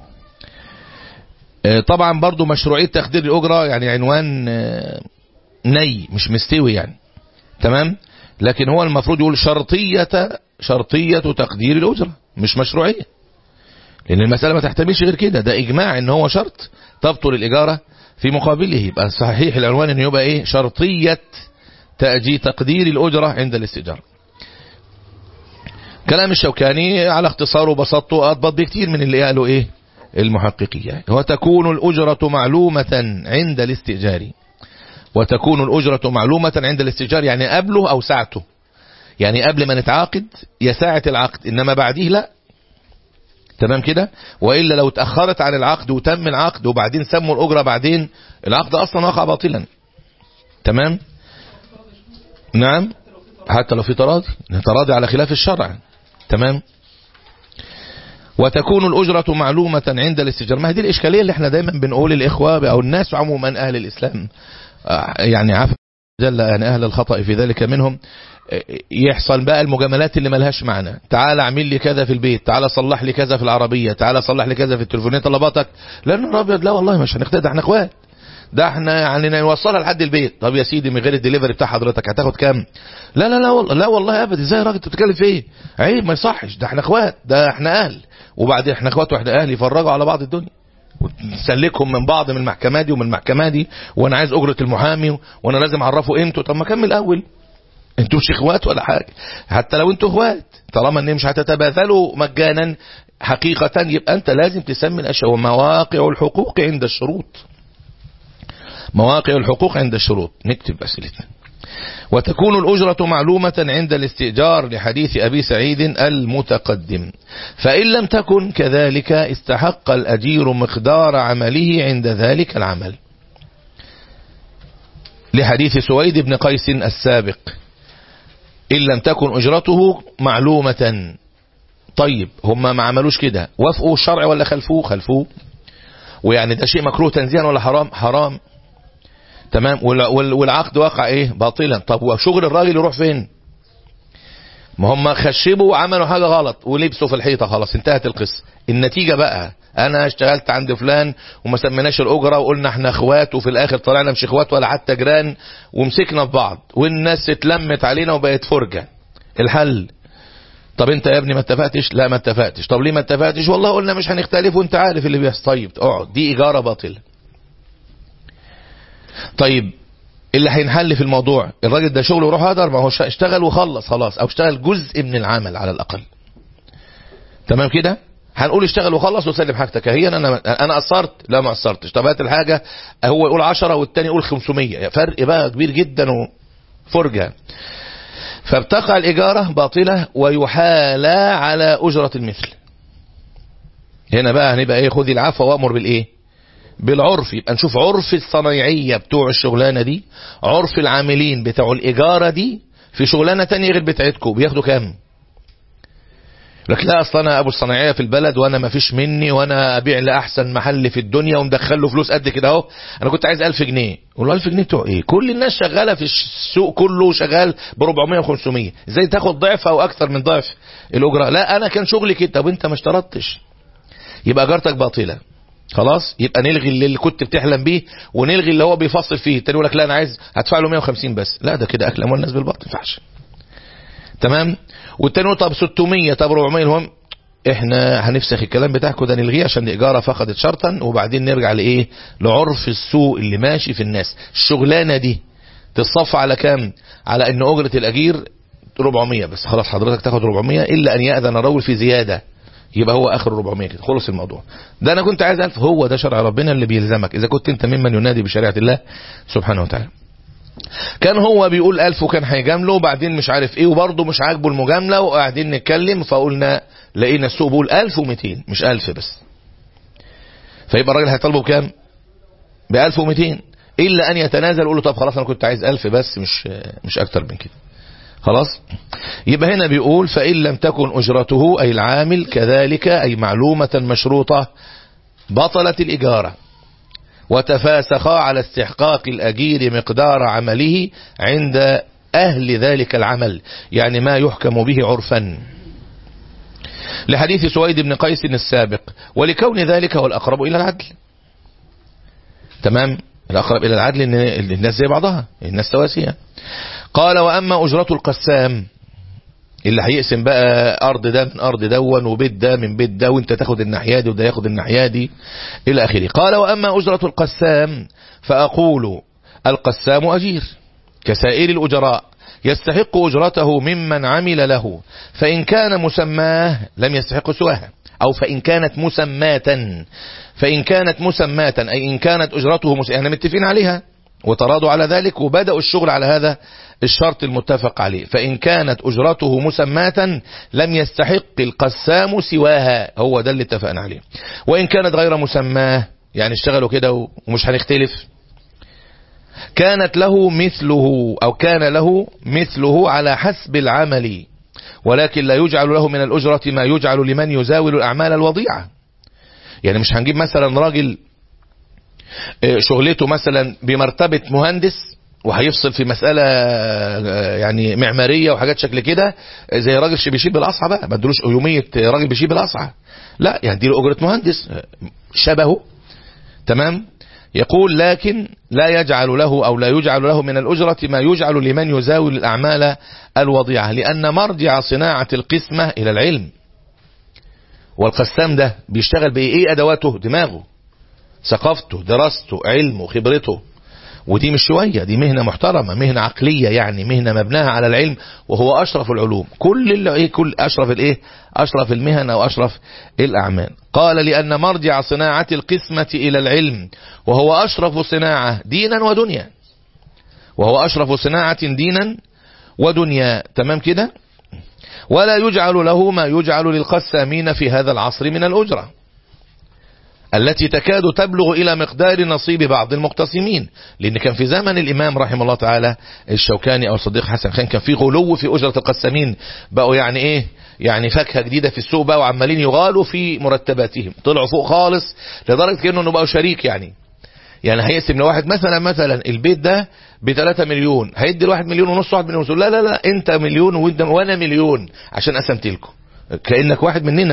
طبعا برضو مشروعية تقدير الأجرة يعني عنوان ني مش مستوي يعني تمام لكن هو المفروض يقول شرطية شرطية تقدير الأجرة مش مشروعية لأن المسألة ما تحتملش غير كده ده إجماع إن هو شرط تبطل الإجارة في مقابله يبقى صحيح العنوان إنه يبقى إيه شرطية تأجي تقدير الأجرة عند الاستئجار كلام الشوكاني على اختصاره وبساطته أضبط بكتير من اللي قالوا إيه المحققية وتكون الأجرة معلومة عند الاستئجار وتكون الأجرة معلومة عند الاستئجار يعني قبله أو ساعته يعني قبل ما نتعاقد يا ساعة العقد إنما بعديه لا تمام كده وإلا لو تأخرت عن العقد وتم العقد وبعدين سموا الأجرة بعدين العقد أصلا وقع باطلا تمام نعم حتى لو في تراضي تراضي على خلاف الشرع تمام وتكون الأجرة معلومة عند الاستئجار ما هي دي الإشكالية اللي احنا دايما بنقول الإخوة أو الناس عموما أهل الإسلام يعني عفوا جل أن أهل الخطأ في ذلك منهم يحصل بقى المجاملات اللي ملهاش معنى تعال اعمل لي كذا في البيت تعال صلح لي كذا في العربية تعال صلح لي كذا في التليفونية طلباتك لا نهار ابيض لا والله مش هنختار ده احنا اخوات ده احنا يعني نوصلها لحد البيت طب يا سيدي من غير الدليفري بتاع حضرتك هتاخد كام لا لا لا والله لا والله ابدا ازاي يا راجل انت بتتكلم في ايه عيب ما يصحش ده احنا اخوات ده احنا اهل وبعدين احنا اخوات واحنا اهل يفرجوا على بعض الدنيا وتسلكهم من بعض من المحكمة دي ومن المحكمة دي وانا عايز اجرة المحامي وانا لازم اعرفه قيمته طب ما كمل الاول انتوا مش اخوات ولا حاجة حتى لو انتوا اخوات طالما ان مش هتتبادلوا مجانا حقيقة يبقى انت لازم تسمي الاشياء ومواقع الحقوق عند الشروط مواقع الحقوق عند الشروط نكتب اسئلتنا وتكون الأجرة معلومة عند الاستئجار لحديث أبي سعيد المتقدم فإن لم تكن كذلك استحق الأجير مقدار عمله عند ذلك العمل لحديث سويد بن قيس السابق إن لم تكن أجرته معلومة طيب هم ما عملوش كده وافقوا الشرع ولا خلفوه خلفوه ويعني ده شيء مكروه تنزيها ولا حرام حرام تمام والعقد وقع ايه باطلا طب وشغل الراجل يروح فين ما هم خشبوا وعملوا حاجة غلط ولبسوا في الحيطة خلاص انتهت القصة النتيجة بقى انا اشتغلت عند فلان وما سميناش الاجره وقلنا احنا اخوات وفي الاخر طلعنا مش اخوات ولا حتى جيران ومسكنا في بعض والناس اتلمت علينا وبقت فرجه الحل طب انت يا ابني ما اتفقتش لا ما اتفقتش طب ليه ما اتفقتش والله قلنا مش هنختلف وانت عارف اللي بيحصل طيب اقعد دي اجاره باطله طيب اللي هينحل في الموضوع الراجل ده شغله يروح هدر ما هو اشتغل وخلص خلاص او اشتغل جزء من العمل على الاقل تمام كده هنقول اشتغل وخلص وسلم حاجتك هي انا انا قصرت لا ما قصرتش طب هات الحاجه هو يقول 10 والتاني يقول 500 فرق بقى كبير جدا وفرجه فبتقع الإجارة باطلة ويحالى على أجرة المثل هنا بقى هنبقى ايه خذي العفو وامر بالايه بالعرف يبقى نشوف عرف الصنايعية بتوع الشغلانة دي عرف العاملين بتوع الإجارة دي في شغلانة تانية غير بتاعتكم بياخدوا كام لك لا اصل انا ابو الصناعيه في البلد وانا ما فيش مني وانا ابيع لاحسن محل في الدنيا ومدخل له فلوس قد كده اهو انا كنت عايز 1000 جنيه قول له 1000 جنيه بتوع ايه كل الناس شغاله في السوق كله شغال ب 400 و500 ازاي تاخد ضعف او اكتر من ضعف الاجره لا انا كان شغلي كده طب انت ما اشترطتش يبقى اجارتك باطله خلاص يبقى نلغي اللي كنت بتحلم بيه ونلغي اللي هو بيفصل فيه التاني يقول لك لا انا عايز هدفع له 150 بس لا ده كده اكل اموال الناس بالباطل ما ينفعش تمام والتاني يقول طب 600 طب 400 المهم احنا هنفسخ الكلام بتاعكم ده نلغيه عشان الاجاره فقدت شرطا وبعدين نرجع لايه لعرف السوق اللي ماشي في الناس الشغلانه دي تصف على كام على ان اجره الاجير 400 بس خلاص حضرتك تاخد 400 الا ان ياذن الرجل في زياده يبقى هو اخر 400 كده خلص الموضوع ده انا كنت عايز 1000 هو ده شرع ربنا اللي بيلزمك اذا كنت انت ممن ينادي بشريعه الله سبحانه وتعالى كان هو بيقول ألف وكان هيجامله وبعدين مش عارف ايه وبرضه مش عاجبه المجاملة وقاعدين نتكلم فقلنا لقينا السوق بيقول ألف ومتين مش ألف بس فيبقى الراجل هيطالبه بكام بألف ومتين إلا أن يتنازل يقول له طب خلاص أنا كنت عايز ألف بس مش مش أكتر من كده خلاص يبقى هنا بيقول فإن لم تكن أجرته أي العامل كذلك أي معلومة مشروطة بطلت الإجارة وتفاسخا على استحقاق الأجير مقدار عمله عند أهل ذلك العمل يعني ما يحكم به عرفا لحديث سويد بن قيس السابق ولكون ذلك هو الأقرب إلى العدل تمام الأقرب إلى العدل إن الناس زي بعضها الناس سواسية قال وأما أجرة القسام اللي هيقسم بقى ارض ده من ارض دون وبيت ده من بيت ده وانت تاخد الناحيه دي وده ياخد الناحيه دي الى اخره قال واما اجره القسام فاقول القسام اجير كسائر الاجراء يستحق اجرته ممن عمل له فان كان مسماه لم يستحق سواها او فان كانت مسماة فان كانت مسماة اي ان كانت اجرته مس... احنا متفقين عليها وتراضوا على ذلك وبدأوا الشغل على هذا الشرط المتفق عليه فإن كانت أجرته مسماة لم يستحق القسام سواها هو ده اللي اتفقنا عليه وإن كانت غير مسماه يعني اشتغلوا كده ومش هنختلف كانت له مثله أو كان له مثله على حسب العمل ولكن لا يجعل له من الأجرة ما يجعل لمن يزاول الأعمال الوضيعة يعني مش هنجيب مثلا راجل شغلته مثلا بمرتبة مهندس وهيفصل في مسألة يعني معمارية وحاجات شكل كده زي راجل بيشيل بالأصعى بقى ما ادلوش يومية راجل بيشيل بالأصعى لا يعني دي له أجرة مهندس شبهه تمام يقول لكن لا يجعل له أو لا يجعل له من الأجرة ما يجعل لمن يزاول الأعمال الوضيعة لأن مرجع صناعة القسمة إلى العلم والقسام ده بيشتغل بإيه إيه أدواته دماغه ثقافته دراسته علمه خبرته ودي مش شوية دي مهنة محترمة مهنة عقلية يعني مهنة مبناها على العلم وهو أشرف العلوم كل اللي ايه كل أشرف الايه أشرف المهن أو أشرف الأعمال قال لأن مرجع صناعة القسمة إلى العلم وهو أشرف صناعة دينا ودنيا وهو أشرف صناعة دينا ودنيا تمام كده ولا يجعل له ما يجعل للقسامين في هذا العصر من الأجرة التي تكاد تبلغ إلى مقدار نصيب بعض المقتسمين لأن كان في زمن الإمام رحمه الله تعالى الشوكاني أو الصديق حسن خان كان في غلو في أجرة القسامين بقوا يعني إيه يعني فاكهة جديدة في السوق بقى وعمالين يغالوا في مرتباتهم طلعوا فوق خالص لدرجة كأنه انه بقوا شريك يعني يعني هيقسم لواحد مثلا مثلا البيت ده ب 3 مليون هيدي لواحد مليون ونص واحد مليون ونص لا لا لا انت مليون وانا مليون عشان قسمت لكم كأنك واحد مننا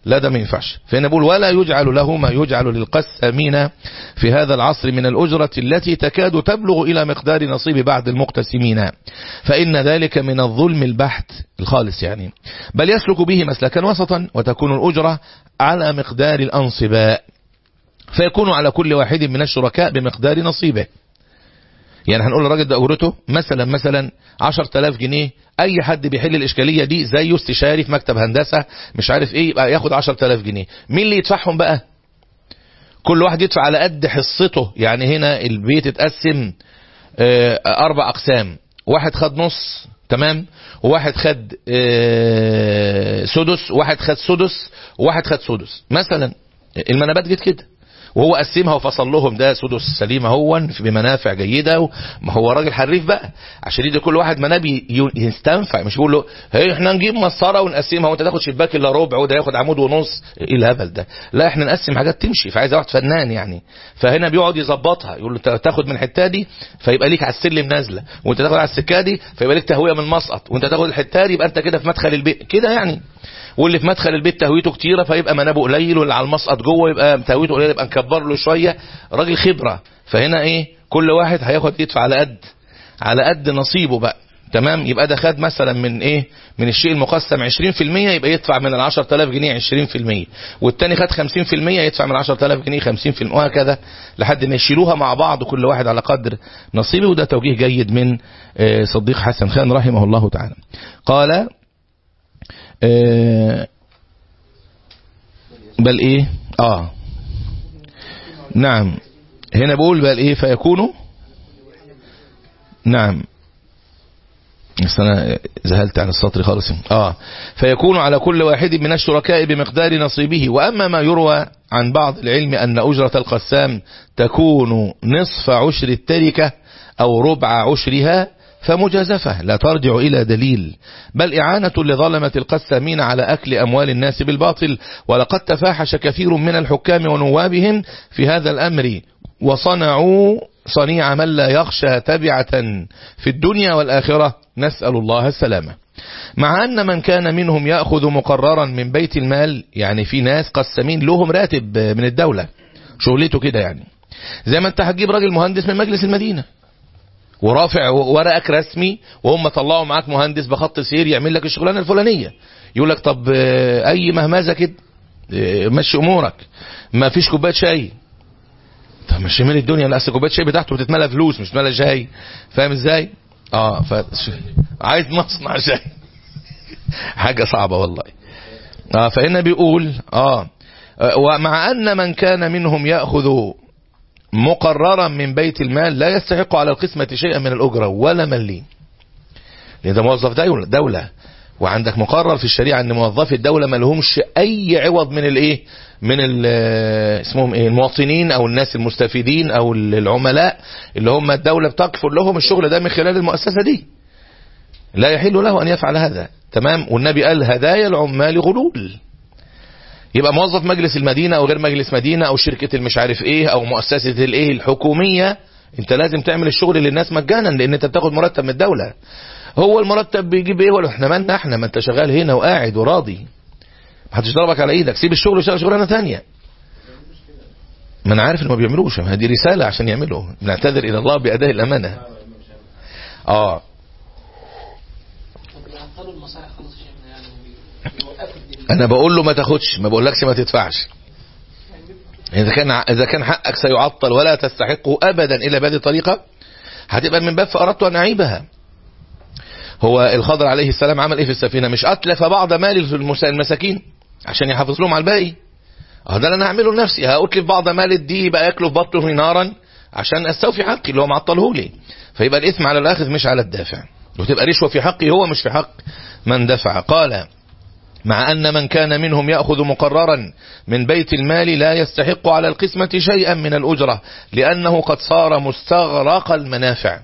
لا ده ما ينفعش فهنا بقول ولا يجعل له ما يجعل للقسامين في هذا العصر من الأجرة التي تكاد تبلغ إلى مقدار نصيب بعض المقتسمين فإن ذلك من الظلم البحت الخالص يعني بل يسلك به مسلكا وسطا وتكون الأجرة على مقدار الأنصباء فيكون على كل واحد من الشركاء بمقدار نصيبه يعني هنقول الراجل ده أجرته مثلا مثلا 10000 جنيه أي حد بيحل الإشكالية دي زيه استشاري في مكتب هندسة مش عارف إيه يبقى ياخد 10000 جنيه مين اللي يدفعهم بقى كل واحد يدفع على قد حصته يعني هنا البيت اتقسم اه أربع أقسام واحد خد نص تمام وواحد خد اه سدس واحد خد سدس وواحد خد سدس مثلا المنابات جت كده وهو قسمها وفصل لهم ده سدس سليمه هو بمنافع جيده ما هو راجل حريف بقى عشان يدي كل واحد منابي يستنفع مش يقول له هي احنا نجيب مسطره ونقسمها وانت تاخد شباك الا ربع وده ياخد عمود ونص ايه الهبل ده لا احنا نقسم حاجات تمشي فعايز واحد فنان يعني فهنا بيقعد يظبطها يقول له تاخد من الحته دي فيبقى ليك على السلم نازله وانت تاخد على السكه دي فيبقى ليك تهويه من مسقط وانت تاخد الحته دي يبقى انت كده في مدخل البيت كده يعني واللي في مدخل البيت تهويته كتيرة فيبقى منابه قليل واللي على المسقط جوه يبقى تهويته قليل يبقى نكبر له شوية راجل خبرة فهنا ايه كل واحد هياخد يدفع على قد على قد نصيبه بقى تمام يبقى ده خد مثلا من ايه من الشيء المقسم 20% يبقى يدفع من ال 10000 جنيه 20% والتاني خد 50% يدفع من 10000 جنيه 50% وهكذا لحد ما يشيلوها مع بعض كل واحد على قدر نصيبه وده توجيه جيد من صديق حسن خان رحمه الله تعالى قال بل ايه اه نعم هنا بقول بل ايه فيكون نعم بس انا ذهلت عن السطر خالص اه فيكون على كل واحد من الشركاء بمقدار نصيبه واما ما يروى عن بعض العلم ان اجرة القسام تكون نصف عشر التركة او ربع عشرها فمجازفة لا ترجع إلى دليل بل إعانة لظلمة القسامين على أكل أموال الناس بالباطل ولقد تفاحش كثير من الحكام ونوابهم في هذا الأمر وصنعوا صنيع من لا يخشى تبعة في الدنيا والآخرة نسأل الله السلامة مع أن من كان منهم يأخذ مقررا من بيت المال يعني في ناس قسامين لهم راتب من الدولة شغلته كده يعني زي ما انت هتجيب راجل مهندس من مجلس المدينة ورافع ورقك رسمي وهم طلعوا معاك مهندس بخط سير يعمل لك الشغلانه الفلانيه يقول لك طب اي مهمزه كده مشي امورك ما فيش كوبايه شاي طب مش مال الدنيا لا اصل كوبايه الشاي بتاعته بتتملى فلوس مش بتتملى شاي فاهم ازاي اه ف... عايز مصنع شاي حاجه صعبه والله اه فهنا بيقول اه ومع ان من كان منهم ياخذ مقررا من بيت المال لا يستحق على القسمة شيئا من الأجرة ولا مليم لأن ده موظف دولة, دولة وعندك مقرر في الشريعة أن موظفي الدولة ما لهمش أي عوض من الإيه من اسمهم إيه المواطنين أو الناس المستفيدين أو العملاء اللي هم الدولة بتكفر لهم الشغل ده من خلال المؤسسة دي لا يحل له أن يفعل هذا تمام والنبي قال هدايا العمال غلول يبقى موظف مجلس المدينة او غير مجلس مدينة او شركة المش عارف ايه او مؤسسة الايه الحكومية انت لازم تعمل الشغل للناس مجانا لان انت بتاخد مرتب من الدولة هو المرتب بيجيب ايه ولا احنا مالنا احنا ما انت شغال هنا وقاعد وراضي ما حدش ضربك على ايدك سيب الشغل وشغل شغلانه ثانيه ما انا عارف ان ما بيعملوش ما دي رساله عشان يعملوا بنعتذر الى الله باداء الامانه اه انا بقول له ما تاخدش ما بقولكش ما تدفعش اذا كان اذا كان حقك سيعطل ولا تستحقه ابدا الا بهذه الطريقه هتبقى من باب فاردت ان اعيبها هو الخضر عليه السلام عمل ايه في السفينه مش اتلف بعض مال المساكين عشان يحافظ لهم على الباقي اه ده انا هعمله لنفسي هاتلف بعض مال دي يبقى ياكله في بطنه نارا عشان استوفي حقي اللي هو معطله لي فيبقى الاثم على الاخذ مش على الدافع وتبقى رشوه في حقي هو مش في حق من دفع قال مع أن من كان منهم يأخذ مقررا من بيت المال لا يستحق على القسمة شيئا من الأجرة لأنه قد صار مستغرق المنافع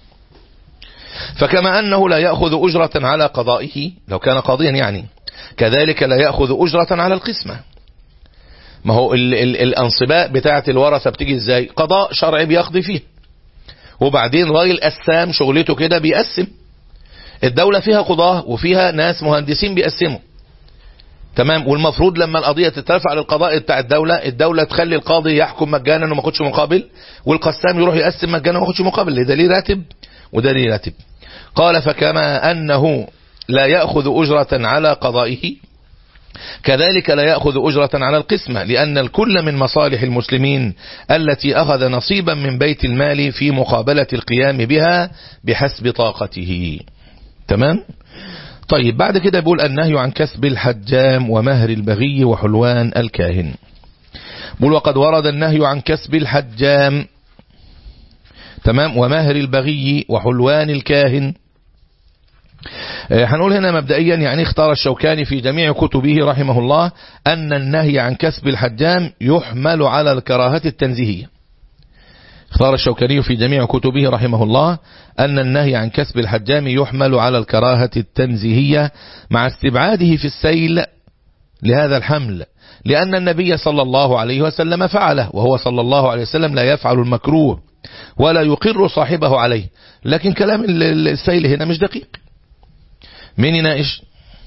فكما أنه لا يأخذ أجرة على قضائه لو كان قاضيا يعني كذلك لا يأخذ أجرة على القسمة ما هو ال ال الأنصباء بتاعة الورثة بتيجي ازاي قضاء شرعي بيقضي فيه وبعدين راجل قسام شغلته كده بيقسم الدولة فيها قضاة وفيها ناس مهندسين بيقسموا تمام والمفروض لما القضية تترفع للقضاء بتاع الدولة الدولة تخلي القاضي يحكم مجانا وما ياخدش مقابل والقسام يروح يقسم مجانا وما ياخدش مقابل ده ليه راتب وده ليه راتب قال فكما أنه لا يأخذ أجرة على قضائه كذلك لا يأخذ أجرة على القسمة لأن الكل من مصالح المسلمين التي أخذ نصيبا من بيت المال في مقابلة القيام بها بحسب طاقته تمام طيب بعد كده بيقول النهي عن كسب الحجام ومهر البغي وحلوان الكاهن بيقول وقد ورد النهي عن كسب الحجام تمام ومهر البغي وحلوان الكاهن هنقول هنا مبدئيا يعني اختار الشوكاني في جميع كتبه رحمه الله أن النهي عن كسب الحجام يحمل على الكراهة التنزيهية اختار الشوكاني في جميع كتبه رحمه الله أن النهي عن كسب الحجام يحمل على الكراهة التنزيهية مع استبعاده في السيل لهذا الحمل لأن النبي صلى الله عليه وسلم فعله وهو صلى الله عليه وسلم لا يفعل المكروه ولا يقر صاحبه عليه لكن كلام السيل هنا مش دقيق مين يناقش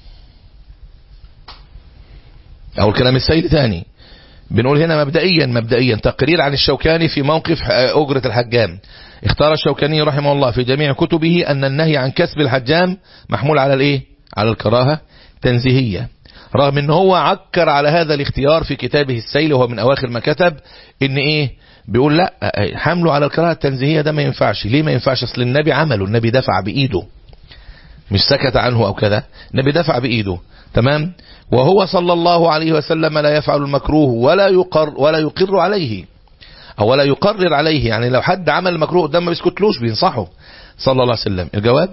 او الكلام السيل ثاني بنقول هنا مبدئيا مبدئيا تقرير عن الشوكاني في موقف أجرة الحجام اختار الشوكاني رحمه الله في جميع كتبه أن النهي عن كسب الحجام محمول على الايه على الكراهة تنزيهية رغم ان هو عكر على هذا الاختيار في كتابه السيل وهو من اواخر ما كتب ان ايه بيقول لا حمله على الكراهة التنزيهية ده ما ينفعش ليه ما ينفعش اصل النبي عمله النبي دفع بايده مش سكت عنه او كذا النبي دفع بايده تمام وهو صلى الله عليه وسلم لا يفعل المكروه ولا يقر ولا يقر عليه او ولا يقرر عليه يعني لو حد عمل المكروه قدام ما بيسكتلوش بينصحه صلى الله عليه وسلم الجواب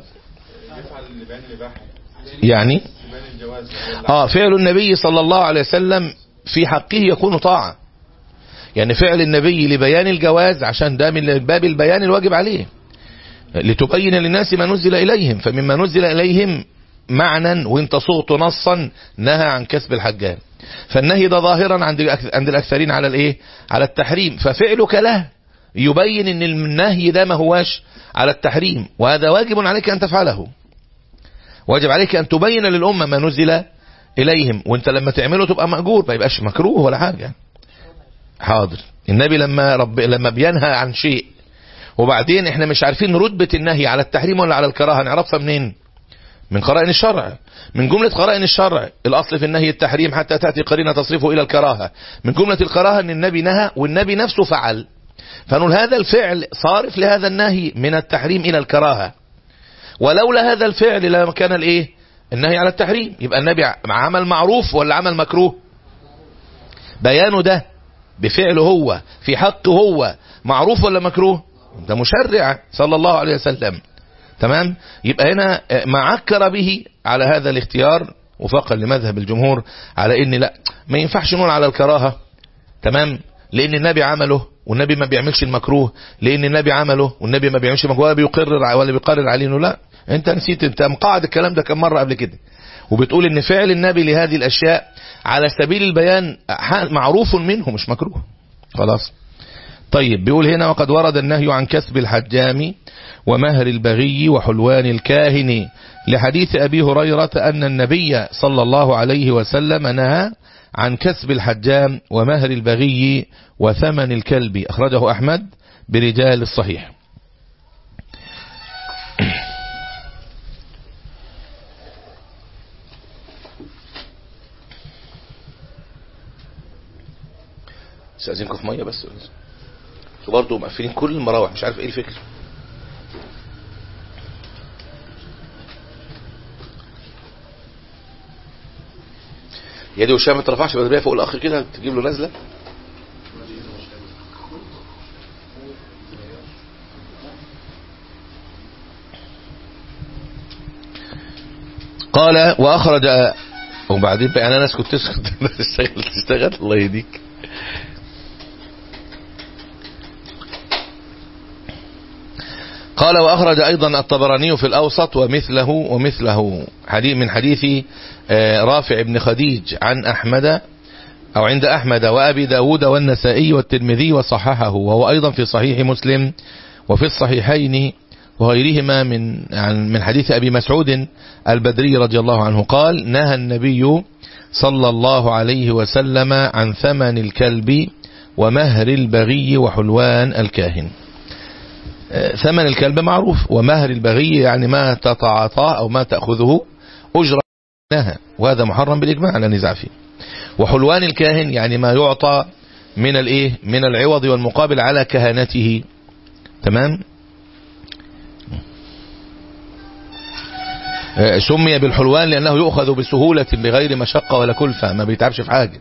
يعني اه فعل النبي صلى الله عليه وسلم في حقه يكون طاعة يعني فعل النبي لبيان الجواز عشان ده من باب البيان الواجب عليه لتبين للناس ما نزل إليهم فمما نزل إليهم معنى وانت صوت نصا نهى عن كسب الحجام فالنهي ده ظاهرا عند عند الأكثرين على الايه على التحريم ففعلك له يبين ان النهي ده ما هواش على التحريم وهذا واجب عليك أن تفعله واجب عليك أن تبين للأمة ما نزل إليهم وانت لما تعمله تبقى مأجور ما يبقاش مكروه ولا حاجة حاضر النبي لما رب لما بينهى عن شيء وبعدين احنا مش عارفين رتبة النهي على التحريم ولا على الكراهة نعرفها منين من قرائن الشرع من جملة قرائن الشرع الأصل في النهي التحريم حتى تأتي قرينة تصرفه إلى الكراهة من جملة الكراهة أن النبي نهى والنبي نفسه فعل فنقول هذا الفعل صارف لهذا النهي من التحريم إلى الكراهة ولولا هذا الفعل لما كان الايه النهي على التحريم يبقى النبي عمل معروف ولا عمل مكروه بيانه ده بفعله هو في حقه هو معروف ولا مكروه ده مشرع صلى الله عليه وسلم تمام يبقى هنا ما عكر به على هذا الاختيار وفقا لمذهب الجمهور على ان لا ما ينفعش نقول على الكراهة تمام لان النبي عمله والنبي ما بيعملش المكروه لان النبي عمله والنبي ما بيعملش المكروه ولا بيقرر ولا بيقرر عليه انه لا انت نسيت انت مقاعد الكلام ده كم مرة قبل كده وبتقول ان فعل النبي لهذه الاشياء على سبيل البيان معروف منه مش مكروه خلاص طيب بيقول هنا وقد ورد النهي عن كسب الحجام ومهر البغي وحلوان الكاهن لحديث أبي هريرة أن النبي صلى الله عليه وسلم نهى عن كسب الحجام ومهر البغي وثمن الكلب أخرجه أحمد برجال الصحيح استاذنكم في ميه بس وبرضه مقفلين كل المراوح مش عارف ايه الفكره يدي وشام ما ترفعش بدريه فوق الاخ كده تجيب له نزله قال واخرج وبعدين بقى انا ناس كنت تشتغل تشتغل الله يهديك قال وأخرج أيضا الطبراني في الأوسط ومثله ومثله حديث من حديث رافع بن خديج عن أحمد أو عند أحمد وأبي داود والنسائي والترمذي وصححه وهو أيضا في صحيح مسلم وفي الصحيحين وغيرهما من عن من حديث أبي مسعود البدري رضي الله عنه قال نهى النبي صلى الله عليه وسلم عن ثمن الكلب ومهر البغي وحلوان الكاهن ثمن الكلب معروف ومهر البغي يعني ما تتعاطاه أو ما تأخذه أجرة نهى وهذا محرم بالإجماع لا نزاع فيه وحلوان الكاهن يعني ما يعطى من الايه من العوض والمقابل على كهانته تمام سمي بالحلوان لأنه يؤخذ بسهولة بغير مشقة ولا كلفة ما بيتعبش في حاجة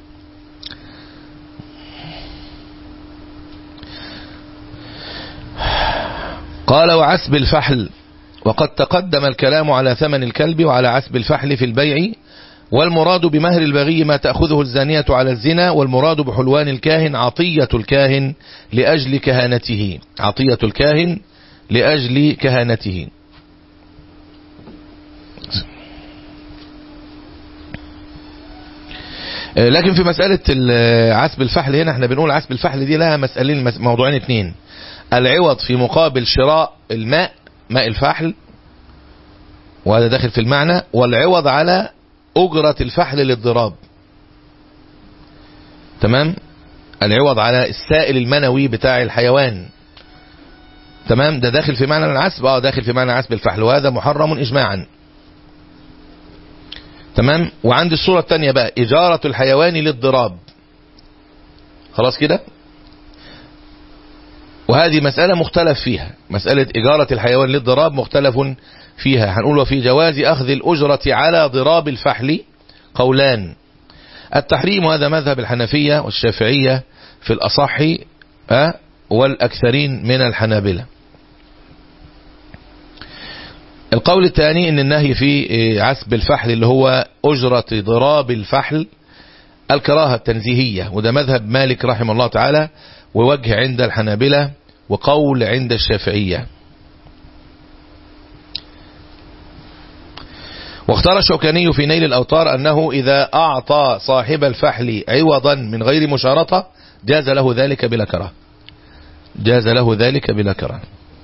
قال وعسب الفحل وقد تقدم الكلام على ثمن الكلب وعلى عسب الفحل في البيع والمراد بمهر البغي ما تأخذه الزانية على الزنا والمراد بحلوان الكاهن عطية الكاهن لأجل كهانته عطية الكاهن لأجل كهانته لكن في مسألة عسب الفحل هنا احنا بنقول عسب الفحل دي لها مسألين موضوعين اثنين العوض في مقابل شراء الماء ماء الفحل وهذا داخل في المعنى والعوض على أجرة الفحل للضراب تمام العوض على السائل المنوي بتاع الحيوان تمام ده داخل في معنى العسب اه داخل في معنى عسب الفحل وهذا محرم إجماعا تمام وعند الصورة الثانية بقى إجارة الحيوان للضراب خلاص كده وهذه مسألة مختلف فيها مسألة إجارة الحيوان للضراب مختلف فيها هنقول وفي جواز أخذ الأجرة على ضراب الفحل قولان التحريم هذا مذهب الحنفية والشافعية في الأصح والأكثرين من الحنابلة القول الثاني ان النهي في عسب الفحل اللي هو أجرة ضراب الفحل الكراهة التنزيهية وده مذهب مالك رحمه الله تعالى ووجه عند الحنابلة وقول عند الشافعية واختار الشوكاني في نيل الأوطار أنه إذا أعطى صاحب الفحل عوضا من غير مشارطة جاز له ذلك بلا كراهه جاز له ذلك بلا كراهه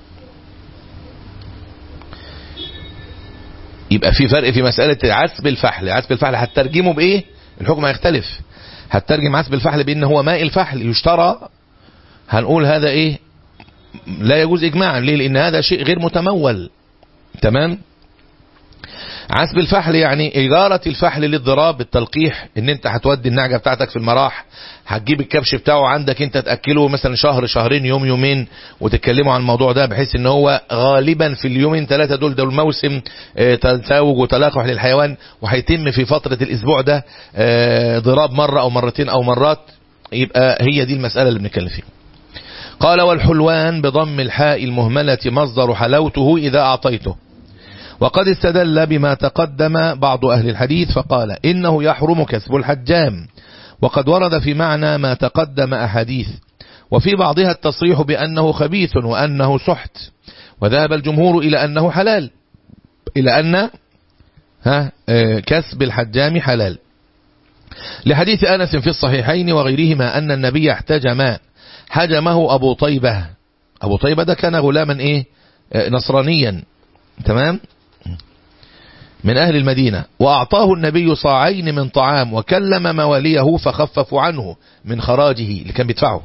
يبقى في فرق في مسألة عسب الفحل عسب الفحل هتترجمه بإيه الحكم هيختلف هتترجم عسب الفحل بأن هو ماء الفحل يشترى هنقول هذا إيه لا يجوز إجماعا ليه لأن هذا شيء غير متمول تمام عسب الفحل يعني إجارة الفحل للضراب بالتلقيح ان انت هتودي النعجة بتاعتك في المراح هتجيب الكبش بتاعه عندك انت تأكله مثلا شهر شهرين يوم يومين وتتكلموا عن الموضوع ده بحيث ان هو غالبا في اليومين ثلاثة دول دول موسم تزاوج وتلاقح للحيوان وهيتم في فترة الاسبوع ده ضراب مرة او مرتين او مرات يبقى هي دي المسألة اللي بنتكلم فيها قال والحلوان بضم الحاء المهملة مصدر حلوته إذا أعطيته وقد استدل بما تقدم بعض أهل الحديث فقال إنه يحرم كسب الحجام وقد ورد في معنى ما تقدم أحاديث وفي بعضها التصريح بأنه خبيث وأنه سحت وذهب الجمهور إلى أنه حلال إلى أن ها كسب الحجام حلال لحديث أنس في الصحيحين وغيرهما أن النبي احتجم حجمه أبو طيبة أبو طيبة ده كان غلاما إيه نصرانيا تمام من أهل المدينة وأعطاه النبي صاعين من طعام وكلم مواليه فخففوا عنه من خراجه اللي كان بيدفعه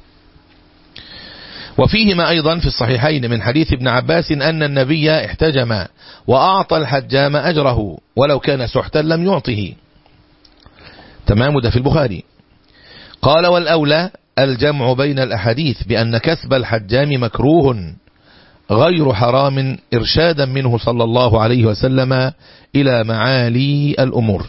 وفيهما أيضا في الصحيحين من حديث ابن عباس أن النبي احتجم وأعطى الحجام أجره ولو كان سحتا لم يعطه تمام ده في البخاري قال والأولى الجمع بين الأحاديث بأن كسب الحجام مكروه غير حرام إرشادا منه صلى الله عليه وسلم إلى معالي الأمور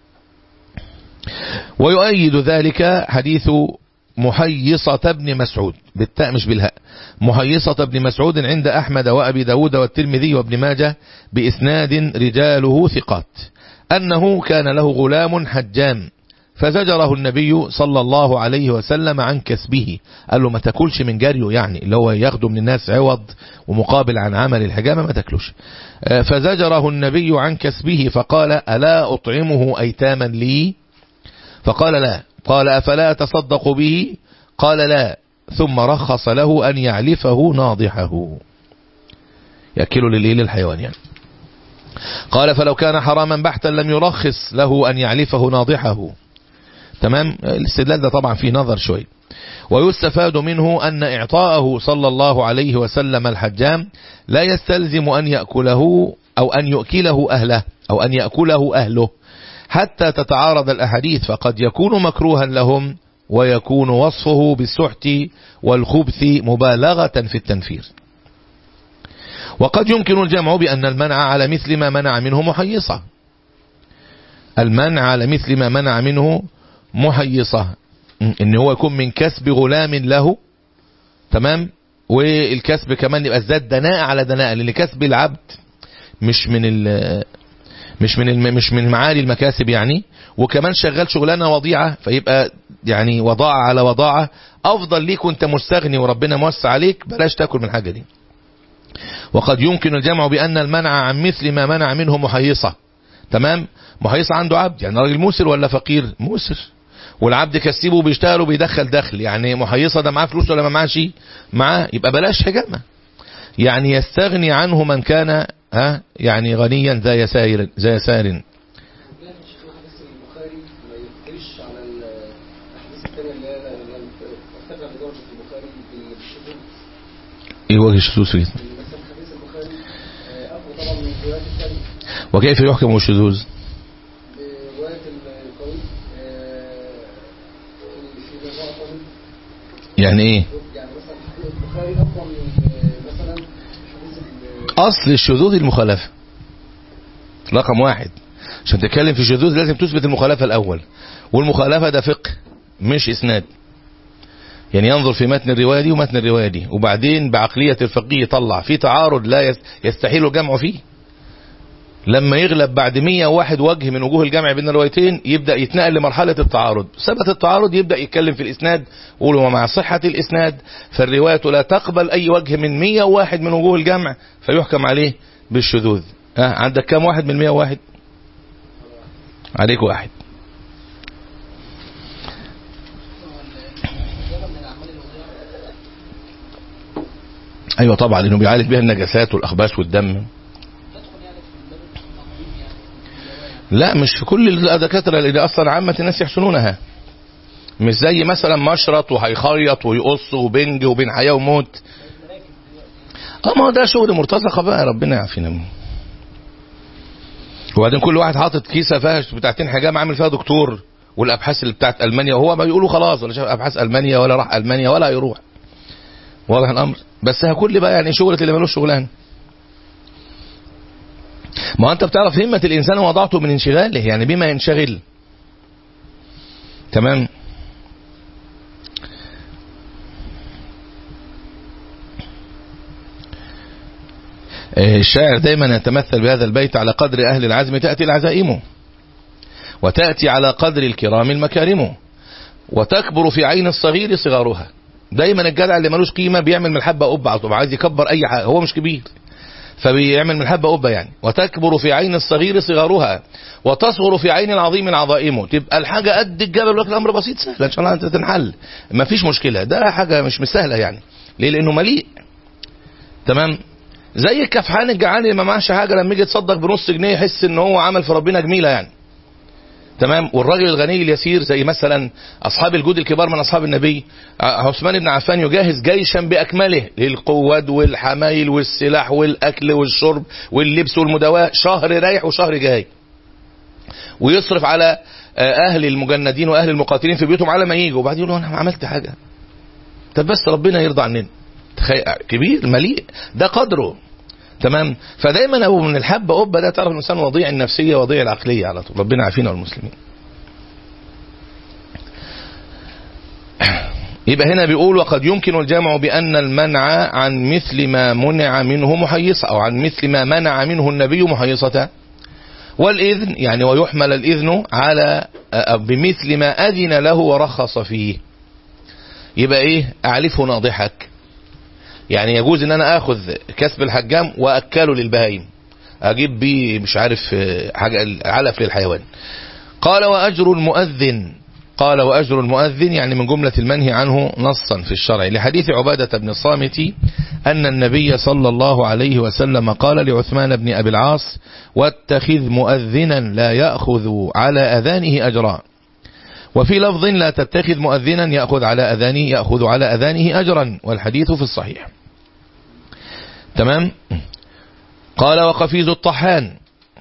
ويؤيد ذلك حديث محيصة بن مسعود بالتاء مش بالهاء محيصة بن مسعود عند أحمد وأبي داود والترمذي وابن ماجه بإسناد رجاله ثقات أنه كان له غلام حجام فزجره النبي صلى الله عليه وسلم عن كسبه قال له ما تاكلش من جاريه يعني اللي هو ياخده من الناس عوض ومقابل عن عمل الحجامة ما تاكلوش فزجره النبي عن كسبه فقال ألا أطعمه أيتاما لي فقال لا قال أفلا تصدق به قال لا ثم رخص له أن يعلفه ناضحه يأكله للإيه للحيوان يعني قال فلو كان حراما بحتا لم يرخص له أن يعلفه ناضحه تمام الاستدلال ده طبعا فيه نظر شوي ويستفاد منه أن إعطاءه صلى الله عليه وسلم الحجام لا يستلزم أن يأكله أو أن يؤكله أهله أو أن يأكله أهله حتى تتعارض الأحاديث فقد يكون مكروها لهم ويكون وصفه بالسحت والخبث مبالغة في التنفير وقد يمكن الجمع بأن المنع على مثل ما منع منه محيصة المنع على مثل ما منع منه محيصة ان هو يكون من كسب غلام له تمام والكسب كمان يبقى ازداد دناءة على دناءة لان كسب العبد مش من ال مش من الم مش من معالي المكاسب يعني وكمان شغال شغلانه وضيعه فيبقى يعني وضاعه على وضاعه افضل ليك وانت مستغني وربنا موسع عليك بلاش تاكل من الحاجه دي وقد يمكن الجمع بان المنع عن مثل ما منع منه محيصه تمام محيصه عنده عبد يعني راجل موسر ولا فقير موسر والعبد كسبه وبيشتغل وبيدخل دخل يعني محيصه ده معاه فلوس ولا ما معاش معاه يبقى بلاش حجامه يعني يستغني عنه من كان ها يعني غنيا ذا يسار ذا يسار ايه وجه الشذوذ في وكيف يحكم الشذوذ يعني ايه اصل الشذوذ المخالفه رقم واحد عشان تتكلم في الشذوذ لازم تثبت المخالفه الاول والمخالفه ده فقه مش اسناد يعني ينظر في متن الروايه دي ومتن الروايه دي وبعدين بعقليه الفقيه يطلع في تعارض لا يستحيل الجمع فيه لما يغلب بعد 101 وجه من وجوه الجمع بين الروايتين يبدا يتنقل لمرحله التعارض ثبت التعارض يبدا يتكلم في الاسناد يقول ومع صحه الاسناد فالروايه لا تقبل اي وجه من 101 من وجوه الجمع فيحكم عليه بالشذوذ ها عندك كام واحد من 101 عليك واحد ايوه طبعا لانه بيعالج بها النجاسات والاخباث والدم لا مش في كل الدكاتره اللي اصلا عامه الناس يحسنونها مش زي مثلا مشرط وهيخيط ويقص وبنج وبين حياه وموت اه ما هو ده شغل مرتزقه بقى ربنا يعافينا منه وبعدين كل واحد حاطط كيسه فيها بتاعتين حجام عامل فيها دكتور والابحاث اللي بتاعت المانيا وهو ما بيقولوا خلاص ولا شاف ابحاث المانيا ولا راح المانيا ولا هيروح واضح الامر بس كل بقى يعني شغله اللي ملوش شغلانه ما انت بتعرف همة الانسان وضعته من انشغاله يعني بما ينشغل تمام الشاعر دايما يتمثل بهذا البيت على قدر أهل العزم تأتي العزائم وتأتي على قدر الكرام المكارم وتكبر في عين الصغير صغارها دايما الجدع اللي ملوش قيمة بيعمل من الحبة قبة على طول عايز يكبر أي حاجة هو مش كبير فبيعمل من الحبة قبة يعني وتكبر في عين الصغير صغارها وتصغر في عين العظيم العظائم تبقى الحاجة قد الجبل ولكن الأمر بسيط سهل إن شاء الله أنت تنحل ما فيش مشكلة ده حاجة مش سهلة يعني ليه لأنه مليء تمام زي الكفحان الجعان اللي ما معهش حاجه لما يجي يتصدق بنص جنيه يحس ان هو عمل في ربنا جميله يعني تمام والراجل الغني اليسير زي مثلا اصحاب الجود الكبار من اصحاب النبي عثمان بن عفان يجهز جيشا باكمله للقواد والحمايل والسلاح والاكل والشرب واللبس والمداواه شهر رايح وشهر جاي ويصرف على اهل المجندين واهل المقاتلين في بيوتهم على ما يجوا وبعدين يقولوا انا ما عملت حاجه طب بس ربنا يرضى عننا كبير مليء ده قدره تمام فدايما ابو من الحبه قبه ده تعرف الانسان وضيع النفسيه وضيع العقليه على طول ربنا عافينا والمسلمين يبقى هنا بيقول وقد يمكن الجمع بأن المنع عن مثل ما منع منه محيصة أو عن مثل ما منع منه النبي محيصة والإذن يعني ويحمل الإذن على بمثل ما أذن له ورخص فيه يبقى إيه أعلفه ناضحك يعني يجوز ان انا اخذ كسب الحجام واكله للبهايم اجيب بيه مش عارف حاجه علف للحيوان قال واجر المؤذن قال وأجر المؤذن يعني من جملة المنهي عنه نصا في الشرع لحديث عبادة بن الصامت أن النبي صلى الله عليه وسلم قال لعثمان بن أبي العاص واتخذ مؤذنا لا يأخذ على أذانه أجرا وفي لفظ لا تتخذ مؤذنا يأخذ على أذانه يأخذ على أذانه أجرا والحديث في الصحيح تمام قال وقفيز الطحان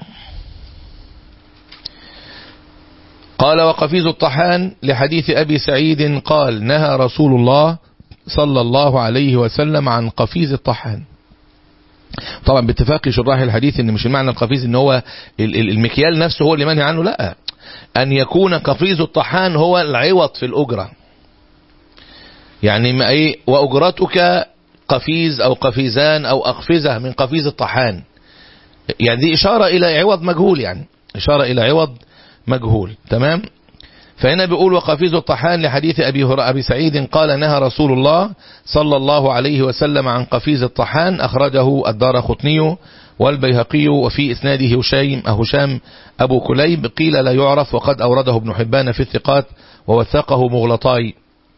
قال وقفيز الطحان لحديث أبي سعيد قال نهى رسول الله صلى الله عليه وسلم عن قفيز الطحان طبعا باتفاق شراح الحديث ان مش المعنى القفيز ان هو المكيال نفسه هو اللي منهي عنه لا ان يكون قفيز الطحان هو العوض في الاجرة يعني ما ايه واجرتك قفيز او قفيزان او اقفزة من قفيز الطحان يعني دي اشارة الى عوض مجهول يعني اشارة الى عوض مجهول تمام فهنا بيقول وقفيز الطحان لحديث أبي, أبي سعيد قال نهى رسول الله صلى الله عليه وسلم عن قفيز الطحان أخرجه الدار خطني والبيهقي وفي إسناده هشيم هشام أبو كليب قيل لا يعرف وقد أورده ابن حبان في الثقات ووثقه مغلطاي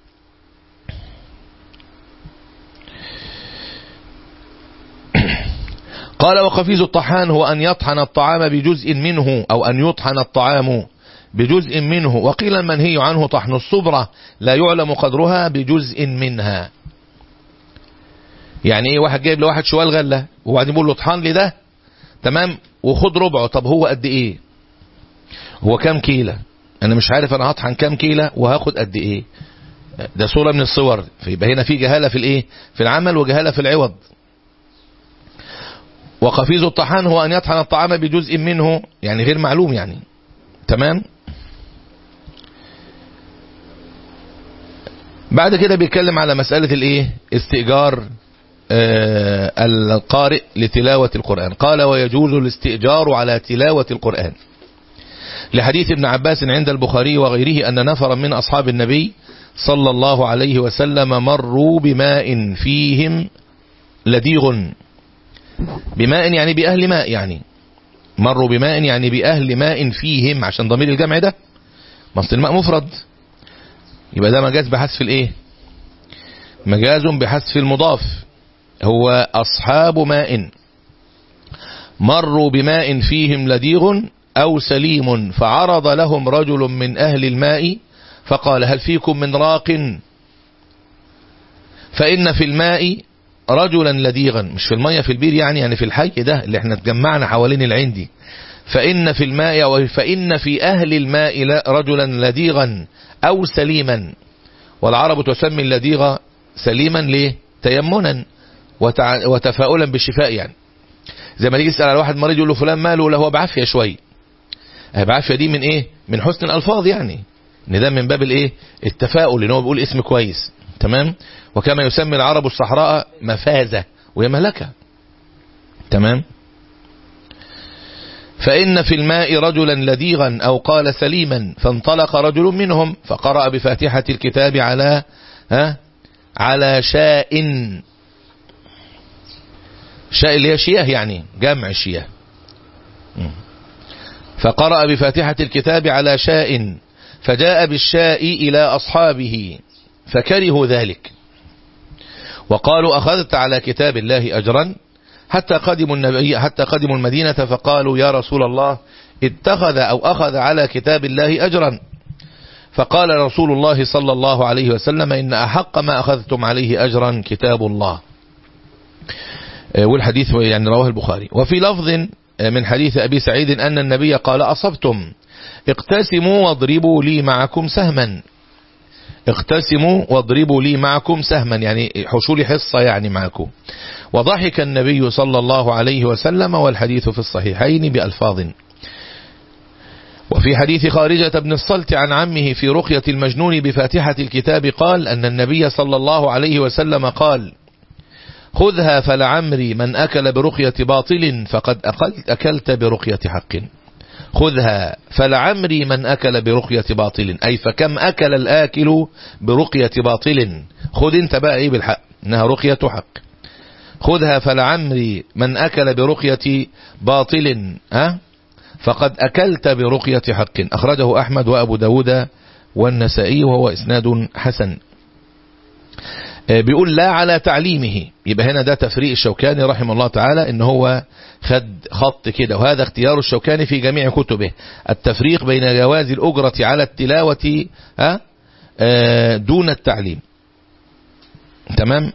قال وقفيز الطحان هو أن يطحن الطعام بجزء منه أو أن يطحن الطعام بجزء منه وقيل المنهي عنه طحن الصبرة لا يعلم قدرها بجزء منها يعني ايه واحد جايب لواحد شوال غلة وبعدين بيقول له اطحن لي ده تمام وخد ربعه طب هو قد ايه هو كام كيلة انا مش عارف انا هطحن كام كيلة وهاخد قد ايه ده صورة من الصور فيبقى هنا في جهالة في الايه في العمل وجهالة في العوض وقفيز الطحان هو أن يطحن الطعام بجزء منه يعني غير معلوم يعني تمام بعد كده بيتكلم على مسألة الايه استئجار آه القارئ لتلاوة القرآن قال ويجوز الاستئجار على تلاوة القرآن لحديث ابن عباس عند البخاري وغيره أن نفرا من أصحاب النبي صلى الله عليه وسلم مروا بماء فيهم لديغ بماء يعني بأهل ماء يعني مروا بماء يعني بأهل ماء فيهم عشان ضمير الجمع ده مصر الماء مفرد يبقى ده مجاز بحذف الايه مجاز بحذف المضاف هو أصحاب ماء مروا بماء فيهم لديغ أو سليم فعرض لهم رجل من أهل الماء فقال هل فيكم من راق فإن في الماء رجلا لديغا مش في المية في البير يعني يعني في الحي ده اللي احنا اتجمعنا حوالين العين دي فإن في الماء أو فإن في أهل الماء رجلا لديغا أو سليما والعرب تسمي اللديغ سليما ليه تيمنا وتع... وتفاؤلا بالشفاء يعني زي ما تيجي تسأل على واحد مريض يقول له فلان ماله له هو بعافية شوي بعافية دي من ايه من حسن الألفاظ يعني ان ده من باب الايه التفاؤل ان هو بيقول اسم كويس تمام وكما يسمي العرب الصحراء مفازة وهي ملكة تمام فإن في الماء رجلا لديغا أو قال سليما فانطلق رجل منهم فقرأ بفاتحة الكتاب على ها على شاء شاء اللي هي شياه يعني جمع شياه فقرأ بفاتحة الكتاب على شاء فجاء بالشاء إلى أصحابه فكرهوا ذلك وقالوا أخذت على كتاب الله أجرا حتى قدموا النبي حتى قدموا المدينة فقالوا يا رسول الله اتخذ أو أخذ على كتاب الله أجرا فقال رسول الله صلى الله عليه وسلم إن أحق ما أخذتم عليه أجرا كتاب الله والحديث يعني رواه البخاري وفي لفظ من حديث أبي سعيد أن النبي قال أصبتم اقتسموا واضربوا لي معكم سهما اقتسموا واضربوا لي معكم سهما يعني حشوا لي حصة يعني معكم وضحك النبي صلى الله عليه وسلم والحديث في الصحيحين بألفاظ وفي حديث خارجة بن الصلت عن عمه في رقية المجنون بفاتحة الكتاب قال أن النبي صلى الله عليه وسلم قال خذها فلعمري من أكل برقية باطل فقد أقلت أكلت برقية حق خذها فلعمري من أكل برقية باطل أي فكم أكل الآكل برقية باطل خذ انت بقى ايه بالحق انها رقية حق خذها فلعمري من أكل برقية باطل ها فقد أكلت برقية حق أخرجه أحمد وأبو داود والنسائي وهو إسناد حسن بيقول لا على تعليمه يبقى هنا ده تفريق الشوكاني رحمه الله تعالى ان هو خد خط كده وهذا اختيار الشوكاني في جميع كتبه التفريق بين جواز الأجرة على التلاوة دون التعليم تمام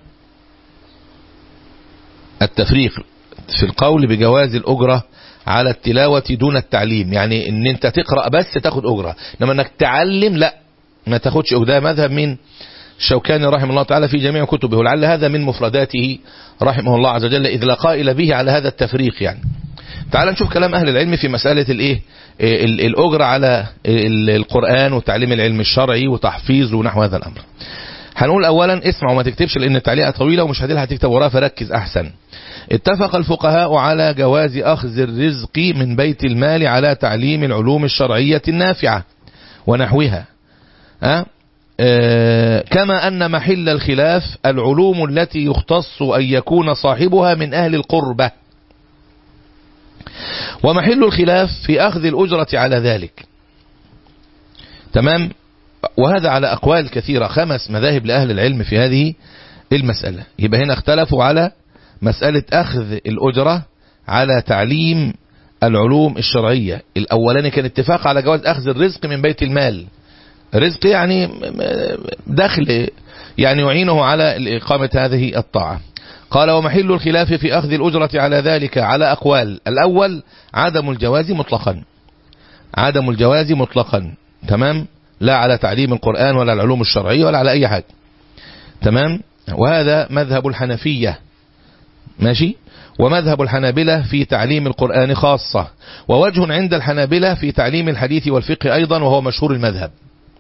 التفريق في القول بجواز الأجرة على التلاوة دون التعليم يعني ان انت تقرأ بس تاخد أجرة انما انك تعلم لا ما تاخدش ده مذهب من الشوكاني رحمه الله تعالى في جميع كتبه ولعل هذا من مفرداته رحمه الله عز وجل إذ لا قائل به على هذا التفريق يعني تعال نشوف كلام أهل العلم في مسألة الإيه الأجرة على القرآن وتعليم العلم الشرعي وتحفيظ ونحو هذا الأمر هنقول أولا اسمع وما تكتبش لأن التعليقة طويلة ومش هتلها هتكتب وراها فركز أحسن اتفق الفقهاء على جواز أخذ الرزق من بيت المال على تعليم العلوم الشرعية النافعة ونحوها أه؟ أه كما أن محل الخلاف العلوم التي يختص أن يكون صاحبها من أهل القربة ومحل الخلاف في أخذ الأجرة على ذلك تمام وهذا على أقوال كثيرة خمس مذاهب لأهل العلم في هذه المسألة يبقى هنا اختلفوا على مسألة أخذ الأجرة على تعليم العلوم الشرعية الأولاني كان اتفاق على جواز أخذ الرزق من بيت المال رزق يعني دخل يعني يعينه على إقامة هذه الطاعة قال ومحل الخلاف في أخذ الأجرة على ذلك على أقوال الأول عدم الجواز مطلقا عدم الجواز مطلقا تمام لا على تعليم القرآن ولا العلوم الشرعية ولا على أي حاجة تمام وهذا مذهب الحنفية ماشي ومذهب الحنابلة في تعليم القرآن خاصة ووجه عند الحنابلة في تعليم الحديث والفقه أيضا وهو مشهور المذهب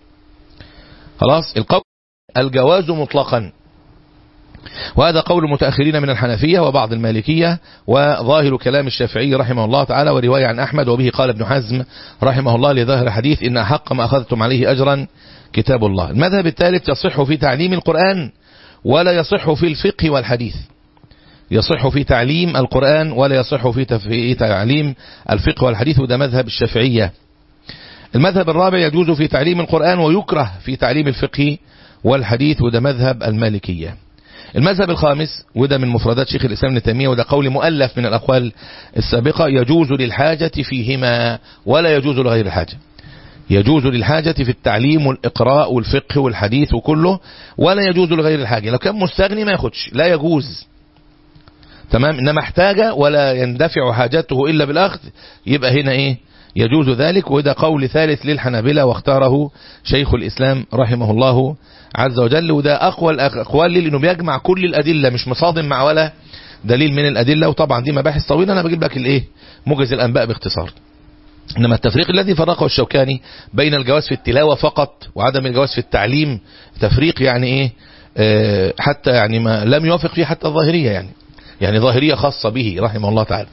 خلاص القول الجواز مطلقا وهذا قول المتأخرين من الحنفية وبعض المالكية وظاهر كلام الشافعي رحمه الله تعالى ورواية عن أحمد وبه قال ابن حزم رحمه الله لظاهر حديث إن حق ما أخذتم عليه أجرا كتاب الله المذهب الثالث يصح في تعليم القرآن ولا يصح في الفقه والحديث يصح في تعليم القرآن ولا يصح في تعليم الفقه والحديث وده مذهب الشافعية المذهب الرابع يجوز في تعليم القرآن ويكره في تعليم الفقه والحديث وده مذهب المالكية المذهب الخامس وده من مفردات شيخ الإسلام ابن تيمية وده قول مؤلف من الأقوال السابقة يجوز للحاجة فيهما ولا يجوز لغير الحاجة يجوز للحاجة في التعليم والإقراء والفقه والحديث وكله ولا يجوز لغير الحاجة لو كان مستغني ما ياخدش لا يجوز تمام إنما احتاج ولا يندفع حاجته إلا بالأخذ يبقى هنا إيه يجوز ذلك وده قول ثالث للحنابلة واختاره شيخ الإسلام رحمه الله عز وجل وده أقوى الأقوال لأنه بيجمع كل الأدلة مش مصادم مع ولا دليل من الأدلة وطبعا دي مباحث طويلة أنا بجيب لك الإيه موجز الأنباء باختصار إنما التفريق الذي فرقه الشوكاني بين الجواز في التلاوة فقط وعدم الجواز في التعليم تفريق يعني إيه آه حتى يعني ما لم يوافق فيه حتى الظاهرية يعني يعني ظاهرية خاصة به رحمه الله تعالى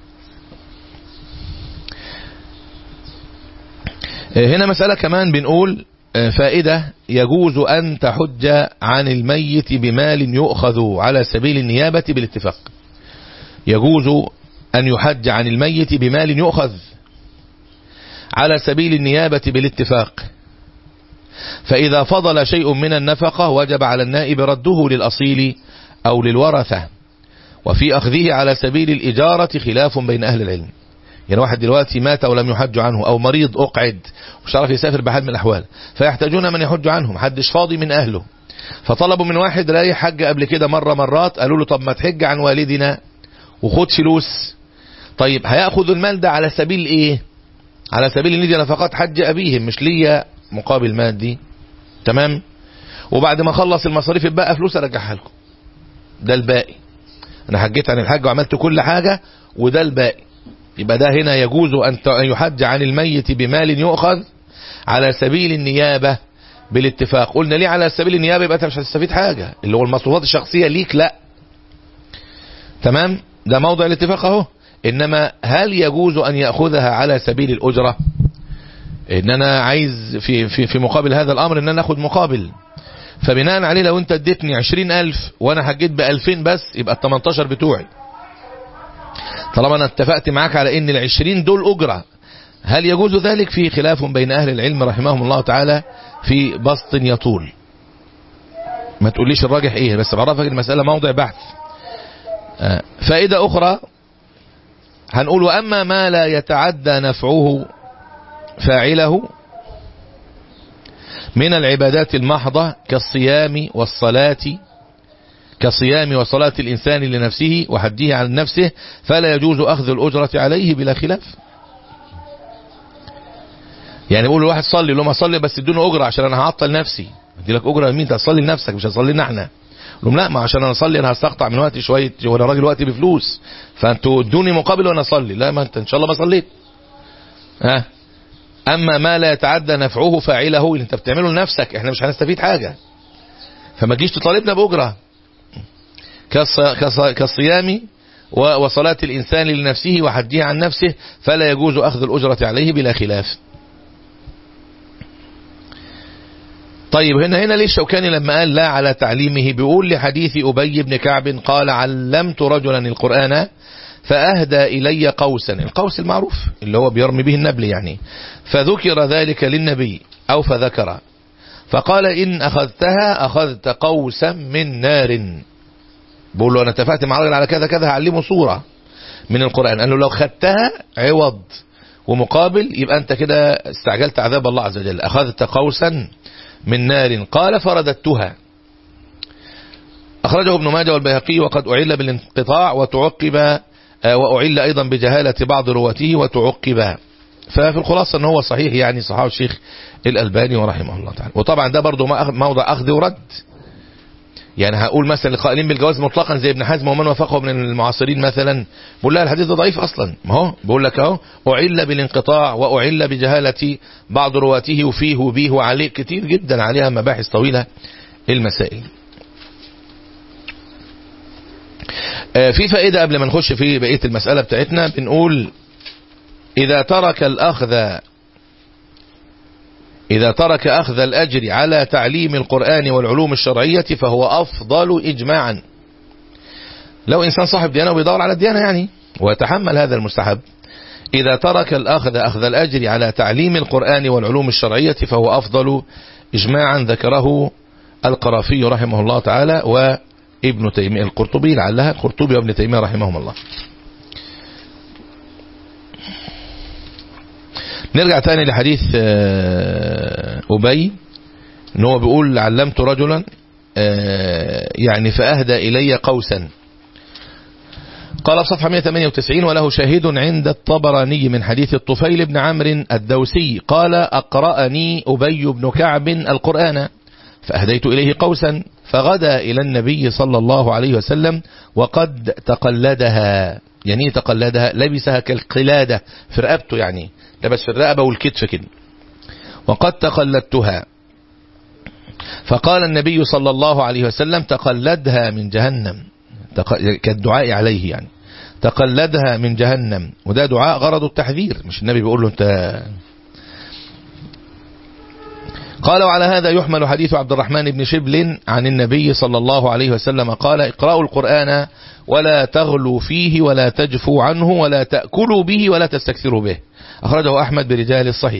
هنا مسألة كمان بنقول فائدة يجوز أن تحج عن الميت بمال يؤخذ على سبيل النيابة بالاتفاق يجوز أن يحج عن الميت بمال يؤخذ على سبيل النيابة بالاتفاق فإذا فضل شيء من النفقة وجب على النائب رده للأصيل أو للورثة وفي أخذه على سبيل الإجارة خلاف بين أهل العلم يعني واحد دلوقتي مات ولم يحج عنه أو مريض أقعد مش عارف يسافر بحال من الأحوال فيحتاجون من يحج عنه محدش فاضي من أهله فطلبوا من واحد لا حج قبل كده مرة مرات قالوا له طب ما تحج عن والدنا وخد فلوس طيب هيأخذ المال ده على سبيل ايه على سبيل ان دي نفقات حج أبيهم مش ليا مقابل مادي تمام وبعد ما خلص المصاريف يبقى فلوس ارجعها لكم ده الباقي انا حجيت عن الحج وعملت كل حاجة وده الباقي يبقى ده هنا يجوز أن يحج عن الميت بمال يؤخذ على سبيل النيابة بالاتفاق قلنا ليه على سبيل النيابة يبقى انت مش هتستفيد حاجة اللي هو المصروفات الشخصية ليك لا تمام ده موضع الاتفاق اهو انما هل يجوز ان يأخذها على سبيل الأجرة ان انا عايز في, في, في مقابل هذا الامر ان انا اخد مقابل فبناء عليه لو انت اديتني عشرين الف وانا حجيت بألفين بس يبقى التمنتاشر بتوعي طالما انا اتفقت معاك على ان العشرين دول اجرة هل يجوز ذلك في خلاف بين اهل العلم رحمهم الله تعالى في بسط يطول ما تقوليش الراجح ايه بس بعرفك المسألة موضع بحث آه، فائدة اخرى هنقول واما ما لا يتعدى نفعه فاعله من العبادات المحضة كالصيام والصلاة كصيام وصلاة الإنسان لنفسه وحده عن نفسه فلا يجوز أخذ الأجرة عليه بلا خلاف يعني بيقول الواحد صلي لو ما صلي بس ادوني أجرة عشان أنا هعطل نفسي ادي لك أجرة مين تصلي لنفسك مش هتصلي لنا احنا لهم لا ما عشان انا اصلي انا هستقطع من وقتي شويه وانا راجل وقتي بفلوس فانتوا ادوني مقابل وانا اصلي لا ما انت ان شاء الله ما صليت ها اما ما لا يتعدى نفعه فاعله اللي انت بتعمله لنفسك احنا مش هنستفيد حاجه فما تجيش تطالبنا باجره كالص- كص- كالصيام و- وصلاة الإنسان لنفسه وحده عن نفسه فلا يجوز أخذ الأجرة عليه بلا خلاف طيب هنا هنا ليه الشوكاني لما قال لا على تعليمه بيقول لحديث أبي بن كعب قال علمت رجلا القرآن فأهدى إلي قوسا القوس المعروف اللي هو بيرمي به النبل يعني فذكر ذلك للنبي أو فذكر فقال إن أخذتها أخذت قوسا من نار بقول له أنا اتفقت مع راجل على كذا كذا هعلمه صورة من القرآن قال له لو خدتها عوض ومقابل يبقى أنت كده استعجلت عذاب الله عز وجل أخذت قوسا من نار قال فرددتها أخرجه ابن ماجه والبيهقي وقد أعل بالانقطاع وتعقب آه، وأعل أيضا بجهالة بعض رواته وتعقب ففي الخلاصة أنه هو صحيح يعني صحابه الشيخ الألباني ورحمه الله تعالى وطبعا ده برضو ما أخ- موضع أخذ ورد يعني هقول مثلا القائلين بالجواز مطلقا زي ابن حزم ومن وافقه من المعاصرين مثلا بقول لها الحديث ده ضعيف اصلا ما هو بقول لك اهو اعل بالانقطاع واعل بجهاله بعض رواته وفيه وبيه وعليه كتير جدا عليها مباحث طويله المسائل آه، في فائده قبل ما نخش في بقيه المساله بتاعتنا بنقول اذا ترك الاخذ إذا ترك أخذ الأجر على تعليم القرآن والعلوم الشرعية فهو أفضل إجماعا لو إنسان صاحب ديانة وبيدور على الديانة يعني ويتحمل هذا المستحب إذا ترك الأخذ أخذ الأجر على تعليم القرآن والعلوم الشرعية فهو أفضل إجماعا ذكره القرافي رحمه الله تعالى وابن تيمية القرطبي لعلها القرطبي وابن تيمية رحمهم الله نرجع تاني لحديث آه، أبي ان هو بيقول علمت رجلا آه، يعني فأهدى إلي قوسا قال في صفحة 198 وله شاهد عند الطبراني من حديث الطفيل بن عمرو الدوسي قال أقرأني أبي بن كعب القرآن فأهديت إليه قوسا فغدا إلى النبي صلى الله عليه وسلم وقد تقلدها يعني إيه تقلدها لبسها كالقلادة في رقبته يعني لبس في الرقبة والكتف كده وقد تقلدتها فقال النبي صلى الله عليه وسلم تقلدها من جهنم تق- كالدعاء عليه يعني تقلدها من جهنم وده دعاء غرض التحذير مش النبي بيقول له انت قال وعلى هذا يحمل حديث عبد الرحمن بن شبل عن النبي صلى الله عليه وسلم قال اقرأوا القرآن ولا تغلوا فيه ولا تجفوا عنه ولا تأكلوا به ولا تستكثروا به أخرجه أحمد برجال الصحيح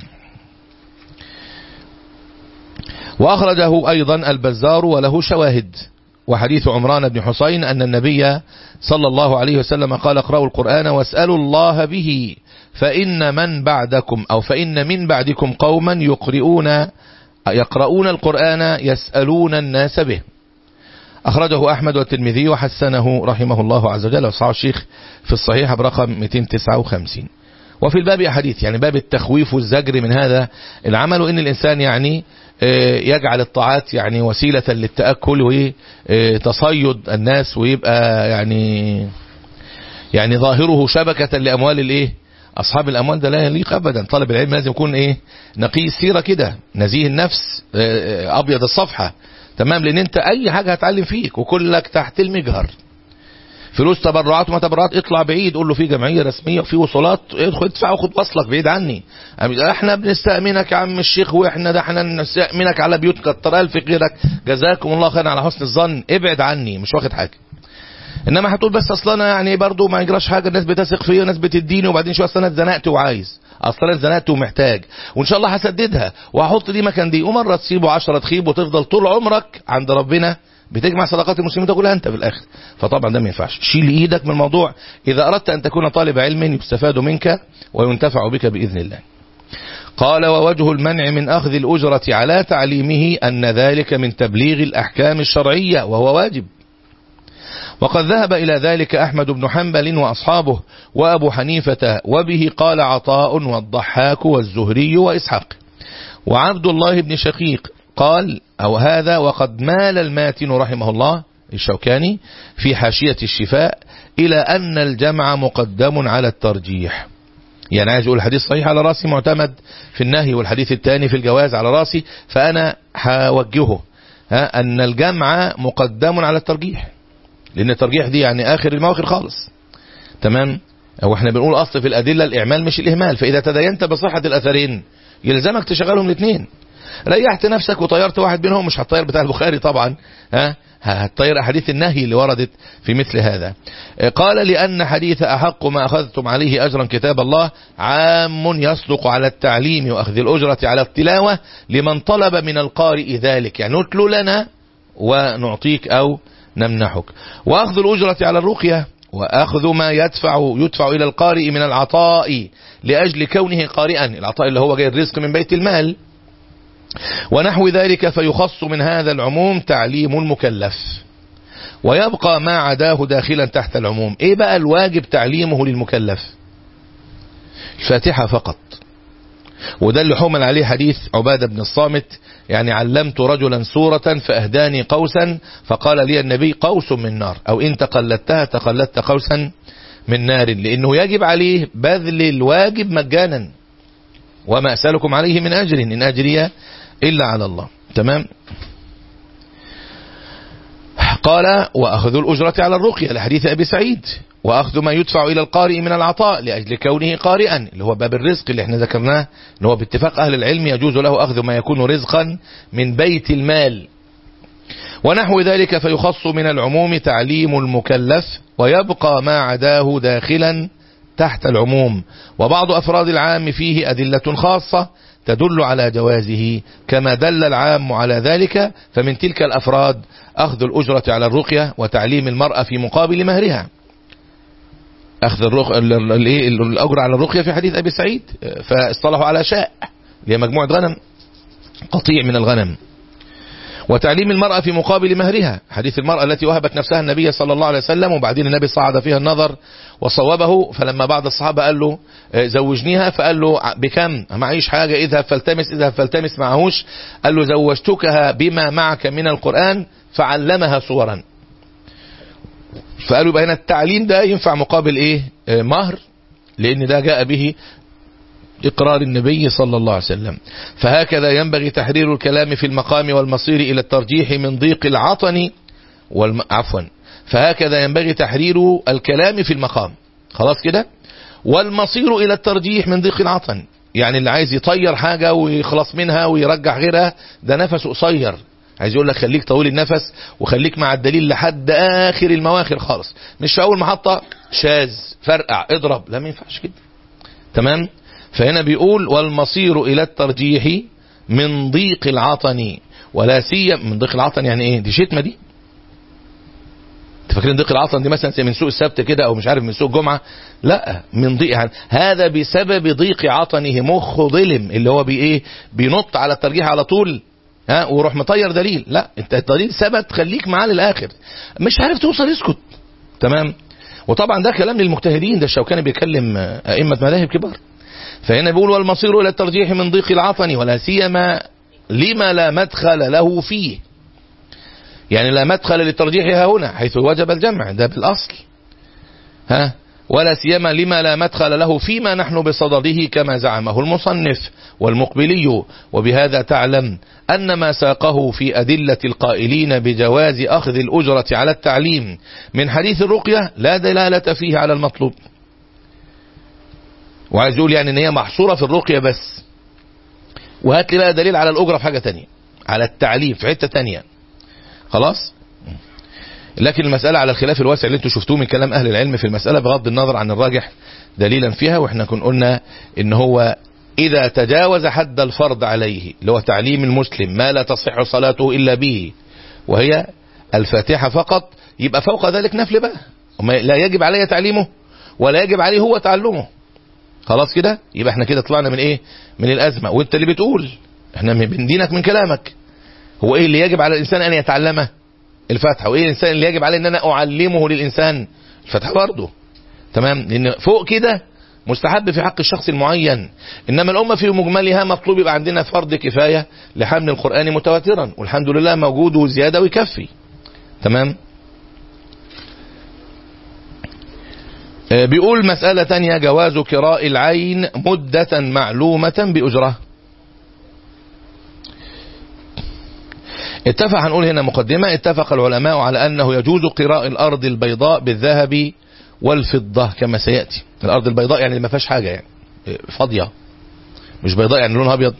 وأخرجه أيضا البزار وله شواهد وحديث عمران بن حسين أن النبي صلى الله عليه وسلم قال اقرأوا القرآن واسألوا الله به فإن من بعدكم أو فإن من بعدكم قوما يقرؤون يقرؤون القرآن يسألون الناس به أخرجه أحمد والترمذي وحسنه رحمه الله عز وجل وصححه الشيخ في الصحيح برقم 259 وفي الباب أحاديث يعني باب التخويف والزجر من هذا العمل وإن الإنسان يعني آه، يجعل الطاعات يعني وسيلة للتأكل وتصيد الناس ويبقى يعني يعني ظاهره شبكة لأموال الإيه أصحاب الأموال ده لا يليق أبدا طالب العلم لازم يكون إيه نقي السيرة كده نزيه النفس آه، آه، أبيض الصفحة تمام لأن أنت أي حاجة هتعلم فيك وكلك تحت المجهر فلوس تبرعات وما تبرعات اطلع بعيد قول له في جمعيه رسميه وفي وصولات ادخل ادفع وخد وصلك بعيد عني احنا بنستأمنك يا عم الشيخ واحنا ده احنا نستأمنك على بيوت كتر الف غيرك جزاكم الله خيرا على حسن الظن ابعد عني مش واخد حاجه انما هتقول بس اصل انا يعني برضو ما يجراش حاجه الناس بتثق فيا والناس بتديني وبعدين شويه اصل انا اتزنقت وعايز اصلا اتزنقت ومحتاج وان شاء الله هسددها وهحط دي مكان دي ومره تسيبه 10 تخيب وتفضل طول عمرك عند ربنا بتجمع صدقات المسلمين تقولها انت في الاخر فطبعا ده ما ينفعش شيل ايدك من الموضوع اذا اردت ان تكون طالب علم يستفاد منك وينتفع بك باذن الله قال ووجه المنع من أخذ الأجرة على تعليمه أن ذلك من تبليغ الأحكام الشرعية وهو واجب وقد ذهب إلى ذلك أحمد بن حنبل وأصحابه وأبو حنيفة وبه قال عطاء والضحاك والزهري وإسحاق وعبد الله بن شقيق قال أو هذا وقد مال الماتن رحمه الله الشوكاني في حاشية الشفاء إلى أن الجمع مقدم على الترجيح يعني عايز يقول الحديث صحيح على راسي معتمد في النهي والحديث الثاني في الجواز على راسي فأنا هوجهه ها أن الجمع مقدم على الترجيح لأن الترجيح دي يعني آخر المواخر خالص تمام أو احنا بنقول أصل في الأدلة الإعمال مش الإهمال فإذا تدينت بصحة الأثرين يلزمك تشغلهم الاثنين ريحت نفسك وطيرت واحد منهم مش هتطير بتاع البخاري طبعا ها هتطير أحاديث النهي اللي وردت في مثل هذا قال لأن حديث أحق ما أخذتم عليه أجرا كتاب الله عام يصدق على التعليم وأخذ الأجرة على التلاوة لمن طلب من القارئ ذلك يعني نتلو لنا ونعطيك أو نمنحك وأخذ الأجرة على الرقية وأخذ ما يدفع يدفع إلى القارئ من العطاء لأجل كونه قارئا العطاء اللي هو جاي الرزق من بيت المال ونحو ذلك فيخص من هذا العموم تعليم المكلف ويبقى ما عداه داخلا تحت العموم ايه بقى الواجب تعليمه للمكلف الفاتحة فقط وده اللي حمل عليه حديث عبادة بن الصامت يعني علمت رجلا سورة فأهداني قوسا فقال لي النبي قوس من نار أو إن تقلدتها تقلدت قوسا من نار لأنه يجب عليه بذل الواجب مجانا وما أسألكم عليه من أجر إن أجري إلا على الله تمام قال وأخذ الأجرة على الرقية لحديث أبي سعيد وأخذ ما يدفع إلى القارئ من العطاء لأجل كونه قارئا اللي هو باب الرزق اللي احنا ذكرناه اللي هو باتفاق أهل العلم يجوز له أخذ ما يكون رزقا من بيت المال ونحو ذلك فيخص من العموم تعليم المكلف ويبقى ما عداه داخلا تحت العموم وبعض أفراد العام فيه أدلة خاصة تدل على جوازه كما دل العام على ذلك فمن تلك الأفراد أخذ الأجرة على الرقية وتعليم المرأة في مقابل مهرها أخذ الرق... الأجرة على الرقية في حديث أبي سعيد فاصطلحوا على شاء هي مجموعة غنم قطيع من الغنم وتعليم المرأة في مقابل مهرها حديث المرأة التي وهبت نفسها النبي صلى الله عليه وسلم وبعدين النبي صعد فيها النظر وصوبه فلما بعض الصحابة قال له زوجنيها فقال له بكم معيش حاجة اذهب فالتمس اذهب فالتمس معهوش قال له زوجتكها بما معك من القرآن فعلمها صورا فقالوا بين التعليم ده ينفع مقابل ايه مهر لان ده جاء به إقرار النبي صلى الله عليه وسلم فهكذا ينبغي تحرير الكلام في المقام والمصير إلى الترجيح من ضيق العطن والم... عفوا فهكذا ينبغي تحرير الكلام في المقام خلاص كده والمصير إلى الترجيح من ضيق العطن يعني اللي عايز يطير حاجة ويخلص منها ويرجع غيرها ده نفسه قصير عايز يقول لك خليك طويل النفس وخليك مع الدليل لحد آخر المواخر خالص مش في أول محطة شاذ فرقع اضرب لا ما ينفعش كده تمام فهنا بيقول والمصير إلى الترجيح من ضيق العطن ولا سيما من ضيق العطن يعني ايه دي شتمة دي انت فاكرين ضيق العطن دي مثلا من سوق السبت كده او مش عارف من سوق الجمعة لا من ضيق يعني هذا بسبب ضيق عطنه مخ ظلم اللي هو بي ايه بينط على الترجيح على طول ها وروح مطير دليل لا انت الدليل ثبت خليك معاه للاخر مش عارف توصل اسكت تمام وطبعا ده كلام للمجتهدين ده الشوكاني بيكلم ائمه مذاهب كبار فهنا بيقول والمصير إلى الترجيح من ضيق العطن ولا سيما لما لا مدخل له فيه يعني لا مدخل للترجيح هنا حيث وجب الجمع ده بالأصل ها ولا سيما لما لا مدخل له فيما نحن بصدده كما زعمه المصنف والمقبلي وبهذا تعلم أن ما ساقه في أدلة القائلين بجواز أخذ الأجرة على التعليم من حديث الرقية لا دلالة فيه على المطلوب وعايز يقول يعني ان هي محصورة في الرقية بس وهات لي بقى دليل على الأجرة في حاجة تانية على التعليم في حتة تانية خلاص لكن المسألة على الخلاف الواسع اللي انتم شفتوه من كلام أهل العلم في المسألة بغض النظر عن الراجح دليلا فيها واحنا كنا قلنا ان هو اذا تجاوز حد الفرض عليه اللي هو تعليم المسلم ما لا تصح صلاته الا به وهي الفاتحة فقط يبقى فوق ذلك نفل بقى وما لا يجب عليه تعليمه ولا يجب عليه هو تعلمه خلاص كده يبقى احنا كده طلعنا من ايه من الازمة وانت اللي بتقول احنا من دينك من كلامك هو ايه اللي يجب على الانسان ان يتعلمه الفاتحة وايه الانسان اللي يجب عليه ان انا اعلمه للانسان الفاتحة برضه تمام لان فوق كده مستحب في حق الشخص المعين انما الامه في مجملها مطلوب يبقى عندنا فرض كفايه لحمل القران متواترا والحمد لله موجود وزياده ويكفي تمام آه، بيقول مسألة تانية جواز كراء العين مدة معلومة بأجرة اتفق هنقول هنا مقدمة اتفق العلماء على أنه يجوز قراء الأرض البيضاء بالذهب والفضة كما سيأتي الأرض البيضاء يعني ما فيهاش حاجة يعني فاضية مش بيضاء يعني لونها أبيض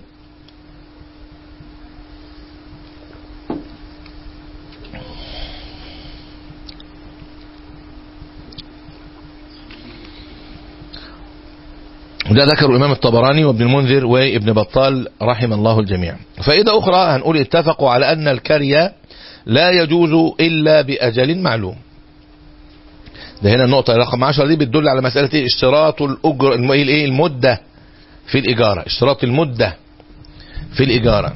وده ذكر الإمام الطبراني وابن المنذر وابن بطال رحم الله الجميع فإذا أخرى هنقول اتفقوا على أن الكرية لا يجوز إلا بأجل معلوم ده هنا النقطة رقم 10 دي بتدل على مسألة ايه اشتراط الأجر الايه المدة في الإجارة اشتراط المدة في الإجارة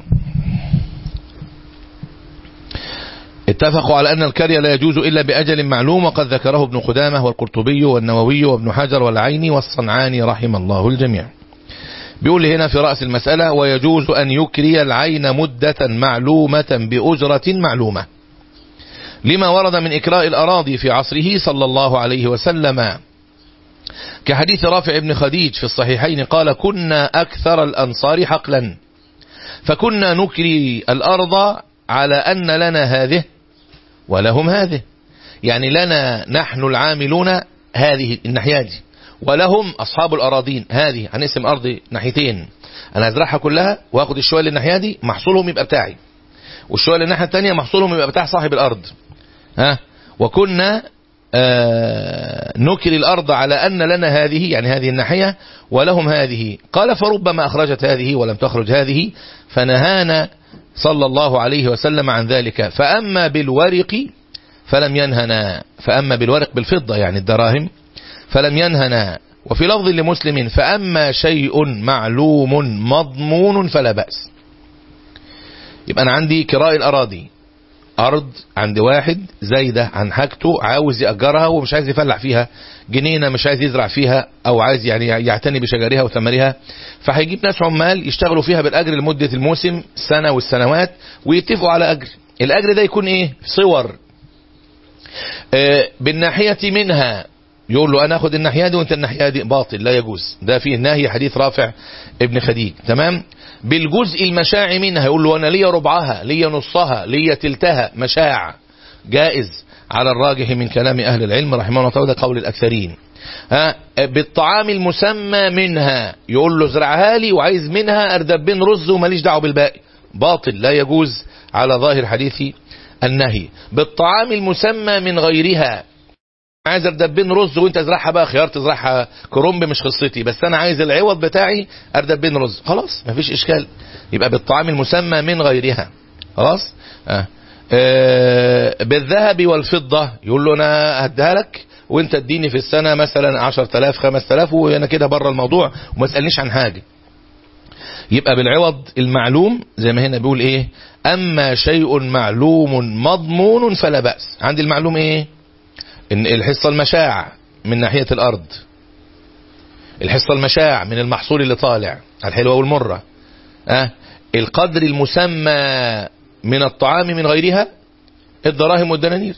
اتفقوا على أن الكرية لا يجوز إلا بأجل معلوم وقد ذكره ابن قدامة والقرطبي والنووي وابن حجر والعيني والصنعاني رحم الله الجميع بيقول هنا في رأس المسألة ويجوز أن يكري العين مدة معلومة بأجرة معلومة لما ورد من إكراء الأراضي في عصره صلى الله عليه وسلم كحديث رافع بن خديج في الصحيحين قال كنا أكثر الأنصار حقلا فكنا نكري الأرض على أن لنا هذه ولهم هذه يعني لنا نحن العاملون هذه الناحية دي ولهم أصحاب الأراضين هذه هنقسم أرض ناحيتين أنا هزرعها كلها وأخد الشوية اللي الناحية دي محصولهم يبقى بتاعي والشوية اللي الناحية التانية محصولهم يبقى بتاع صاحب الأرض ها وكنا آه نكر الأرض على أن لنا هذه يعني هذه الناحية ولهم هذه قال فربما أخرجت هذه ولم تخرج هذه فنهانا صلى الله عليه وسلم عن ذلك فأما بالورق فلم ينهنا فأما بالورق بالفضة يعني الدراهم فلم ينهنا وفي لفظ لمسلم فأما شيء معلوم مضمون فلا بأس يبقى أنا عندي كراء الأراضي أرض عند واحد زايدة عن حاجته عاوز يأجرها ومش عايز يفلح فيها جنينة مش عايز يزرع فيها أو عايز يعني يعتني بشجرها وثمرها فهيجيب ناس عمال يشتغلوا فيها بالأجر لمدة الموسم سنة والسنوات ويتفقوا على أجر الأجر ده يكون إيه صور آه بالناحية منها يقول له أنا أخذ الناحية دي وأنت الناحية دي باطل لا يجوز ده فيه نهي حديث رافع ابن خديج تمام بالجزء المشاع منها يقول له أنا ليا ربعها ليا نصها ليا تلتها مشاع جائز على الراجح من كلام أهل العلم رحمه الله تعالى قول الأكثرين ها بالطعام المسمى منها يقول له ازرعها لي وعايز منها اردبين رز وماليش دعوه بالباقي باطل لا يجوز على ظاهر حديث النهي بالطعام المسمى من غيرها عايز اردبين رز وانت ازرعها بقى خيار تزرعها كرنب مش قصتي بس انا عايز العوض بتاعي اردبين رز خلاص مفيش اشكال يبقى بالطعام المسمى من غيرها خلاص آه. آه بالذهب والفضة يقول له انا هديها لك وانت اديني في السنة مثلا 10000 5000 وانا كده بره الموضوع وما تسألنيش عن حاجة يبقى بالعوض المعلوم زي ما هنا بيقول ايه اما شيء معلوم مضمون فلا بأس عندي المعلوم ايه ان الحصة المشاع من ناحية الارض الحصة المشاع من المحصول اللي طالع الحلوة والمرة أه؟ القدر المسمى من الطعام من غيرها الدراهم والدنانير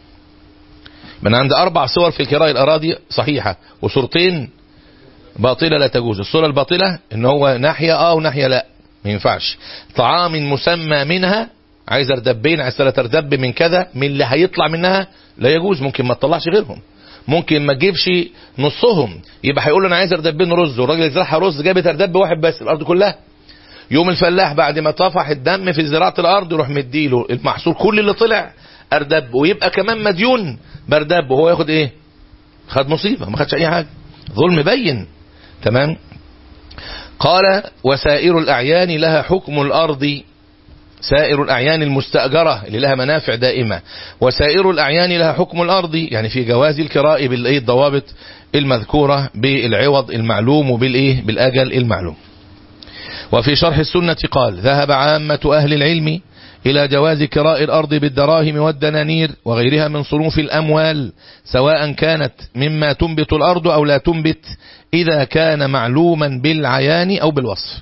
من عند أربع صور في الكراء الأراضي صحيحة وصورتين باطلة لا تجوز الصورة الباطلة ان هو ناحية اه وناحية لا ما ينفعش طعام مسمى منها عايز اردبين عايز ثلاث اردب من كذا من اللي هيطلع منها لا يجوز ممكن ما تطلعش غيرهم ممكن ما تجيبش نصهم يبقى هيقول له انا عايز اردبين رز والراجل يزرعها رز جابت اردب واحد بس الارض كلها يوم الفلاح بعد ما طفح الدم في زراعة الارض يروح مديله المحصول كل اللي طلع اردب ويبقى كمان مديون باردب وهو ياخد ايه خد مصيبة ما خدش اي حاجة ظلم بين تمام قال وسائر الأعيان لها حكم الأرض سائر الأعيان المستأجرة اللي لها منافع دائمة وسائر الأعيان لها حكم الأرض يعني في جواز الكراء بالضوابط المذكورة بالعوض المعلوم وبالإيه بالأجل المعلوم وفي شرح السنة قال ذهب عامة أهل العلم إلى جواز كراء الأرض بالدراهم والدنانير وغيرها من صنوف الأموال سواء كانت مما تنبت الأرض أو لا تنبت إذا كان معلوما بالعيان أو بالوصف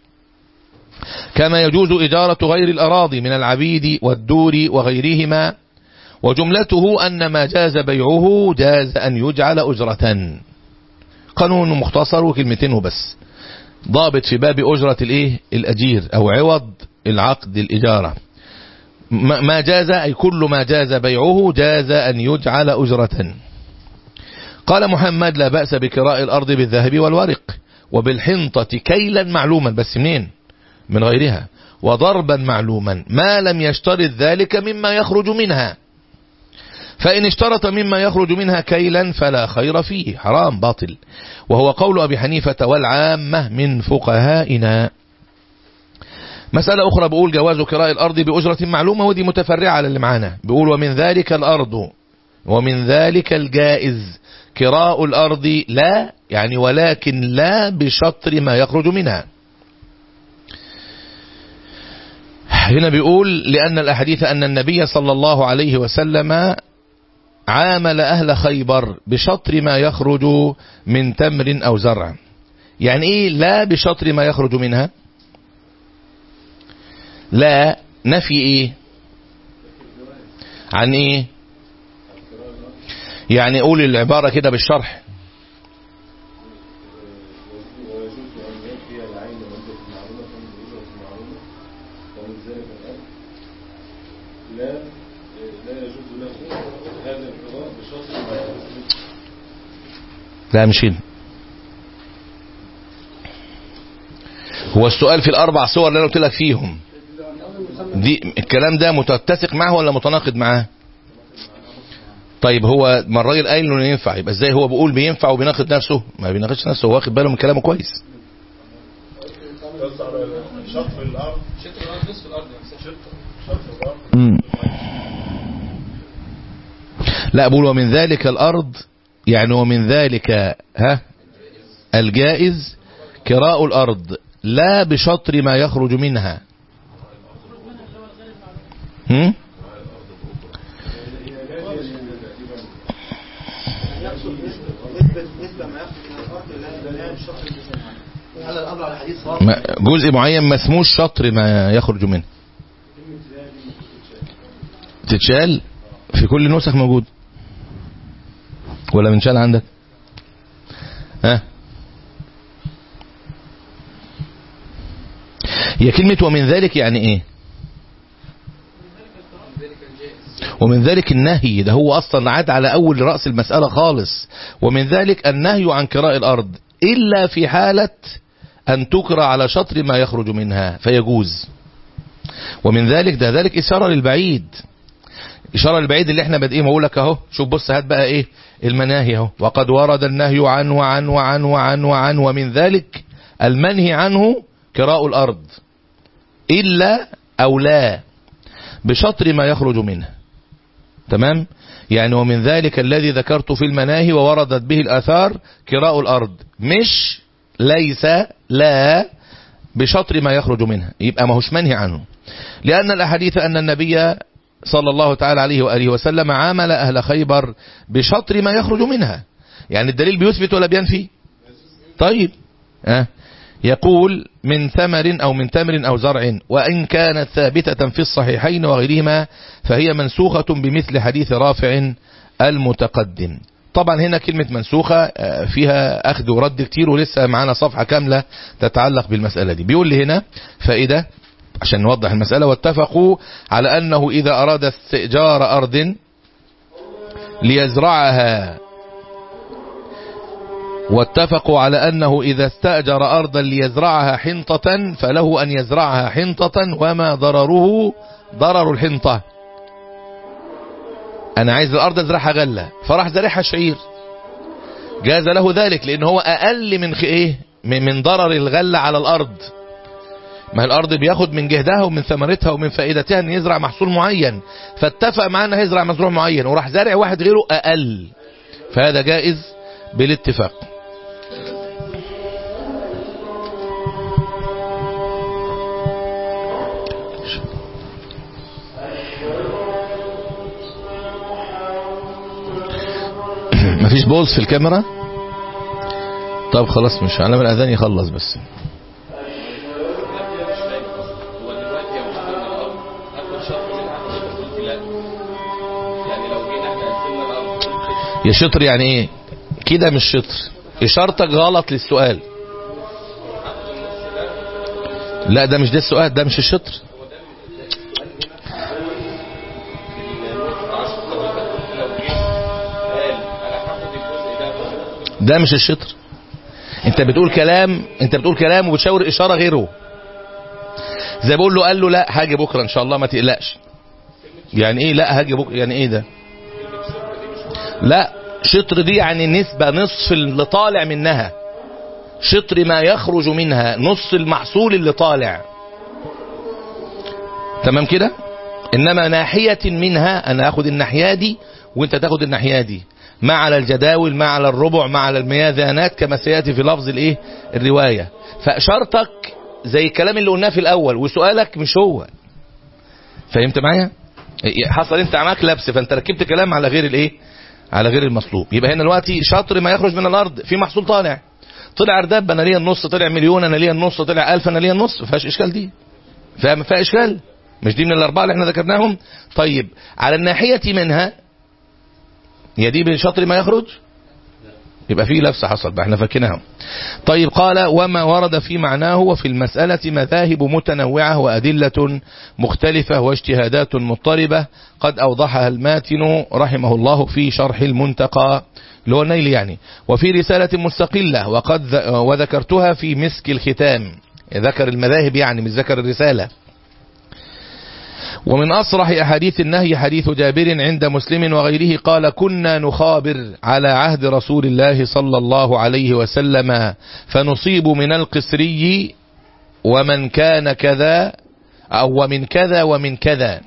كما يجوز إجارة غير الأراضي من العبيد والدور وغيرهما وجملته أن ما جاز بيعه جاز أن يجعل أجرة قانون مختصر وكلمتين وبس ضابط في باب أجرة الإيه الأجير أو عوض العقد الإجارة ما جاز أي كل ما جاز بيعه جاز أن يجعل أجرة قال محمد لا بأس بكراء الأرض بالذهب والورق وبالحنطة كيلا معلوما بس منين من غيرها وضربا معلوما ما لم يشترط ذلك مما يخرج منها فإن اشترط مما يخرج منها كيلا فلا خير فيه حرام باطل وهو قول أبي حنيفة والعامة من فقهائنا مسألة أخرى بقول جواز كراء الأرض بأجرة معلومة ودي متفرعة على اللي معانا بقول ومن ذلك الأرض ومن ذلك الجائز كراء الأرض لا يعني ولكن لا بشطر ما يخرج منها هنا بيقول لأن الأحاديث أن النبي صلى الله عليه وسلم عامل أهل خيبر بشطر ما يخرج من تمر أو زرع يعني إيه لا بشطر ما يخرج منها لا نفي إيه عن إيه يعني قول العبارة كده بالشرح لا مش هنا هو السؤال في الأربع صور اللي أنا قلت لك فيهم دي الكلام ده متتسق معه ولا متناقض معاه طيب هو ما الراجل قايل انه ينفع يبقى ازاي هو بيقول بينفع وبيناقض نفسه ما بيناقضش نفسه هو واخد باله من كلامه كويس شطر الارض شطر الارض نصف الارض شطر الارض مم. لا بقول ومن ذلك الأرض يعني ومن ذلك ها الجائز كراء الأرض لا بشطر ما يخرج منها هم؟ نسبة نسبة ما يخرج من الأرض لا لا بشطر الجسم على الأمر على الحديث صار ما- جزء معين ما اسموش شطر ما يخرج منه تتشال في كل نسخ موجود ولا منشال عندك ها هي كلمة ومن ذلك يعني ايه ومن ذلك النهي ده هو اصلا عاد على اول رأس المسألة خالص ومن ذلك النهي عن كراء الارض الا في حالة ان تكرى على شطر ما يخرج منها فيجوز ومن ذلك ده ذلك اشارة للبعيد إشارة للبعيد اللي احنا بادئين بقول لك اهو شوف بص هات بقى ايه المناهي اهو وقد ورد النهي عن وعن وعن وعن وعن ومن ذلك المنهي عنه كراء الأرض إلا أو لا بشطر ما يخرج منه تمام يعني ومن ذلك الذي ذكرت في المناهي ووردت به الآثار كراء الأرض مش ليس لا بشطر ما يخرج منها يبقى ما هوش منهي عنه لأن الأحاديث أن النبي صلى الله تعالى عليه وآله وسلم عامل أهل خيبر بشطر ما يخرج منها يعني الدليل بيثبت ولا بينفي طيب أه يقول من ثمر أو من تمر أو زرع وإن كانت ثابتة في الصحيحين وغيرهما فهي منسوخة بمثل حديث رافع المتقدم طبعا هنا كلمة منسوخة آه، فيها أخذ ورد كتير ولسه معانا صفحة كاملة تتعلق بالمسألة دي بيقول لي هنا فائدة عشان نوضح المسألة واتفقوا على أنه إذا أراد استئجار أرض ليزرعها واتفقوا على أنه إذا استأجر أرضا ليزرعها حنطة فله أن يزرعها حنطة وما ضرره ضرر الحنطة أنا عايز الأرض أزرعها غلة فراح زرعها شعير جاز له ذلك لان هو اقل من خ- ايه من من ضرر الغله على الارض ما الارض بياخد من جهدها ومن ثمرتها ومن فائدتها ان يزرع محصول معين فاتفق معاه انه هيزرع مزروع معين وراح زارع واحد غيره اقل فهذا جائز بالاتفاق مفيش بولز في الكاميرا طب خلاص مش على ما الاذان يخلص بس هو دلوقتي يا مستر الارض اخد شطر منها حضرتك قلت لا يعني لو جينا احنا قسمنا الارض يا شطر يعني ايه كده مش شطر اشارتك غلط للسؤال لا ده مش ده السؤال ده مش الشطر ده مش الشطر انت بتقول كلام انت بتقول كلام وبتشاور اشاره غيره زي بقول له قال له لا هاجي بكره ان شاء الله ما تقلقش يعني ايه لا هاجي بكره يعني ايه ده لا شطر دي يعني نسبة نصف اللي طالع منها شطر ما يخرج منها نص المحصول اللي طالع تمام كده انما ناحية منها انا اخد الناحية دي وانت تاخد الناحية دي ما على الجداول ما على الربع ما على المياذانات كما سيأتي في لفظ الايه الرواية فشرطك زي الكلام اللي قلناه في الاول وسؤالك مش هو فهمت معايا حصل انت معاك لبس فانت ركبت كلام على غير الايه على غير المطلوب يبقى هنا دلوقتي شطر ما يخرج من الارض في محصول طالع طلع ارداب انا ليا النص طلع مليون انا ليا النص طلع ألف انا ليا النص ما فيهاش اشكال دي فاهم فيها اشكال مش دي من الاربعه اللي احنا ذكرناهم طيب على الناحيه منها هي دي من شطر ما يخرج يبقى في لبس حصل بقى احنا فاكرينها طيب قال وما ورد في معناه وفي المسألة مذاهب متنوعة وأدلة مختلفة واجتهادات مضطربة قد أوضحها الماتن رحمه الله في شرح المنتقى اللي هو النيل يعني وفي رسالة مستقلة وقد ذ- وذكرتها في مسك الختام ذكر المذاهب يعني مش ذكر الرسالة ومن أصرح أحاديث النهي حديث جابر عند مسلم وغيره قال كنا نخابر على عهد رسول الله صلى الله عليه وسلم فنصيب من القسري ومن كان كذا أو ومن كذا ومن كذا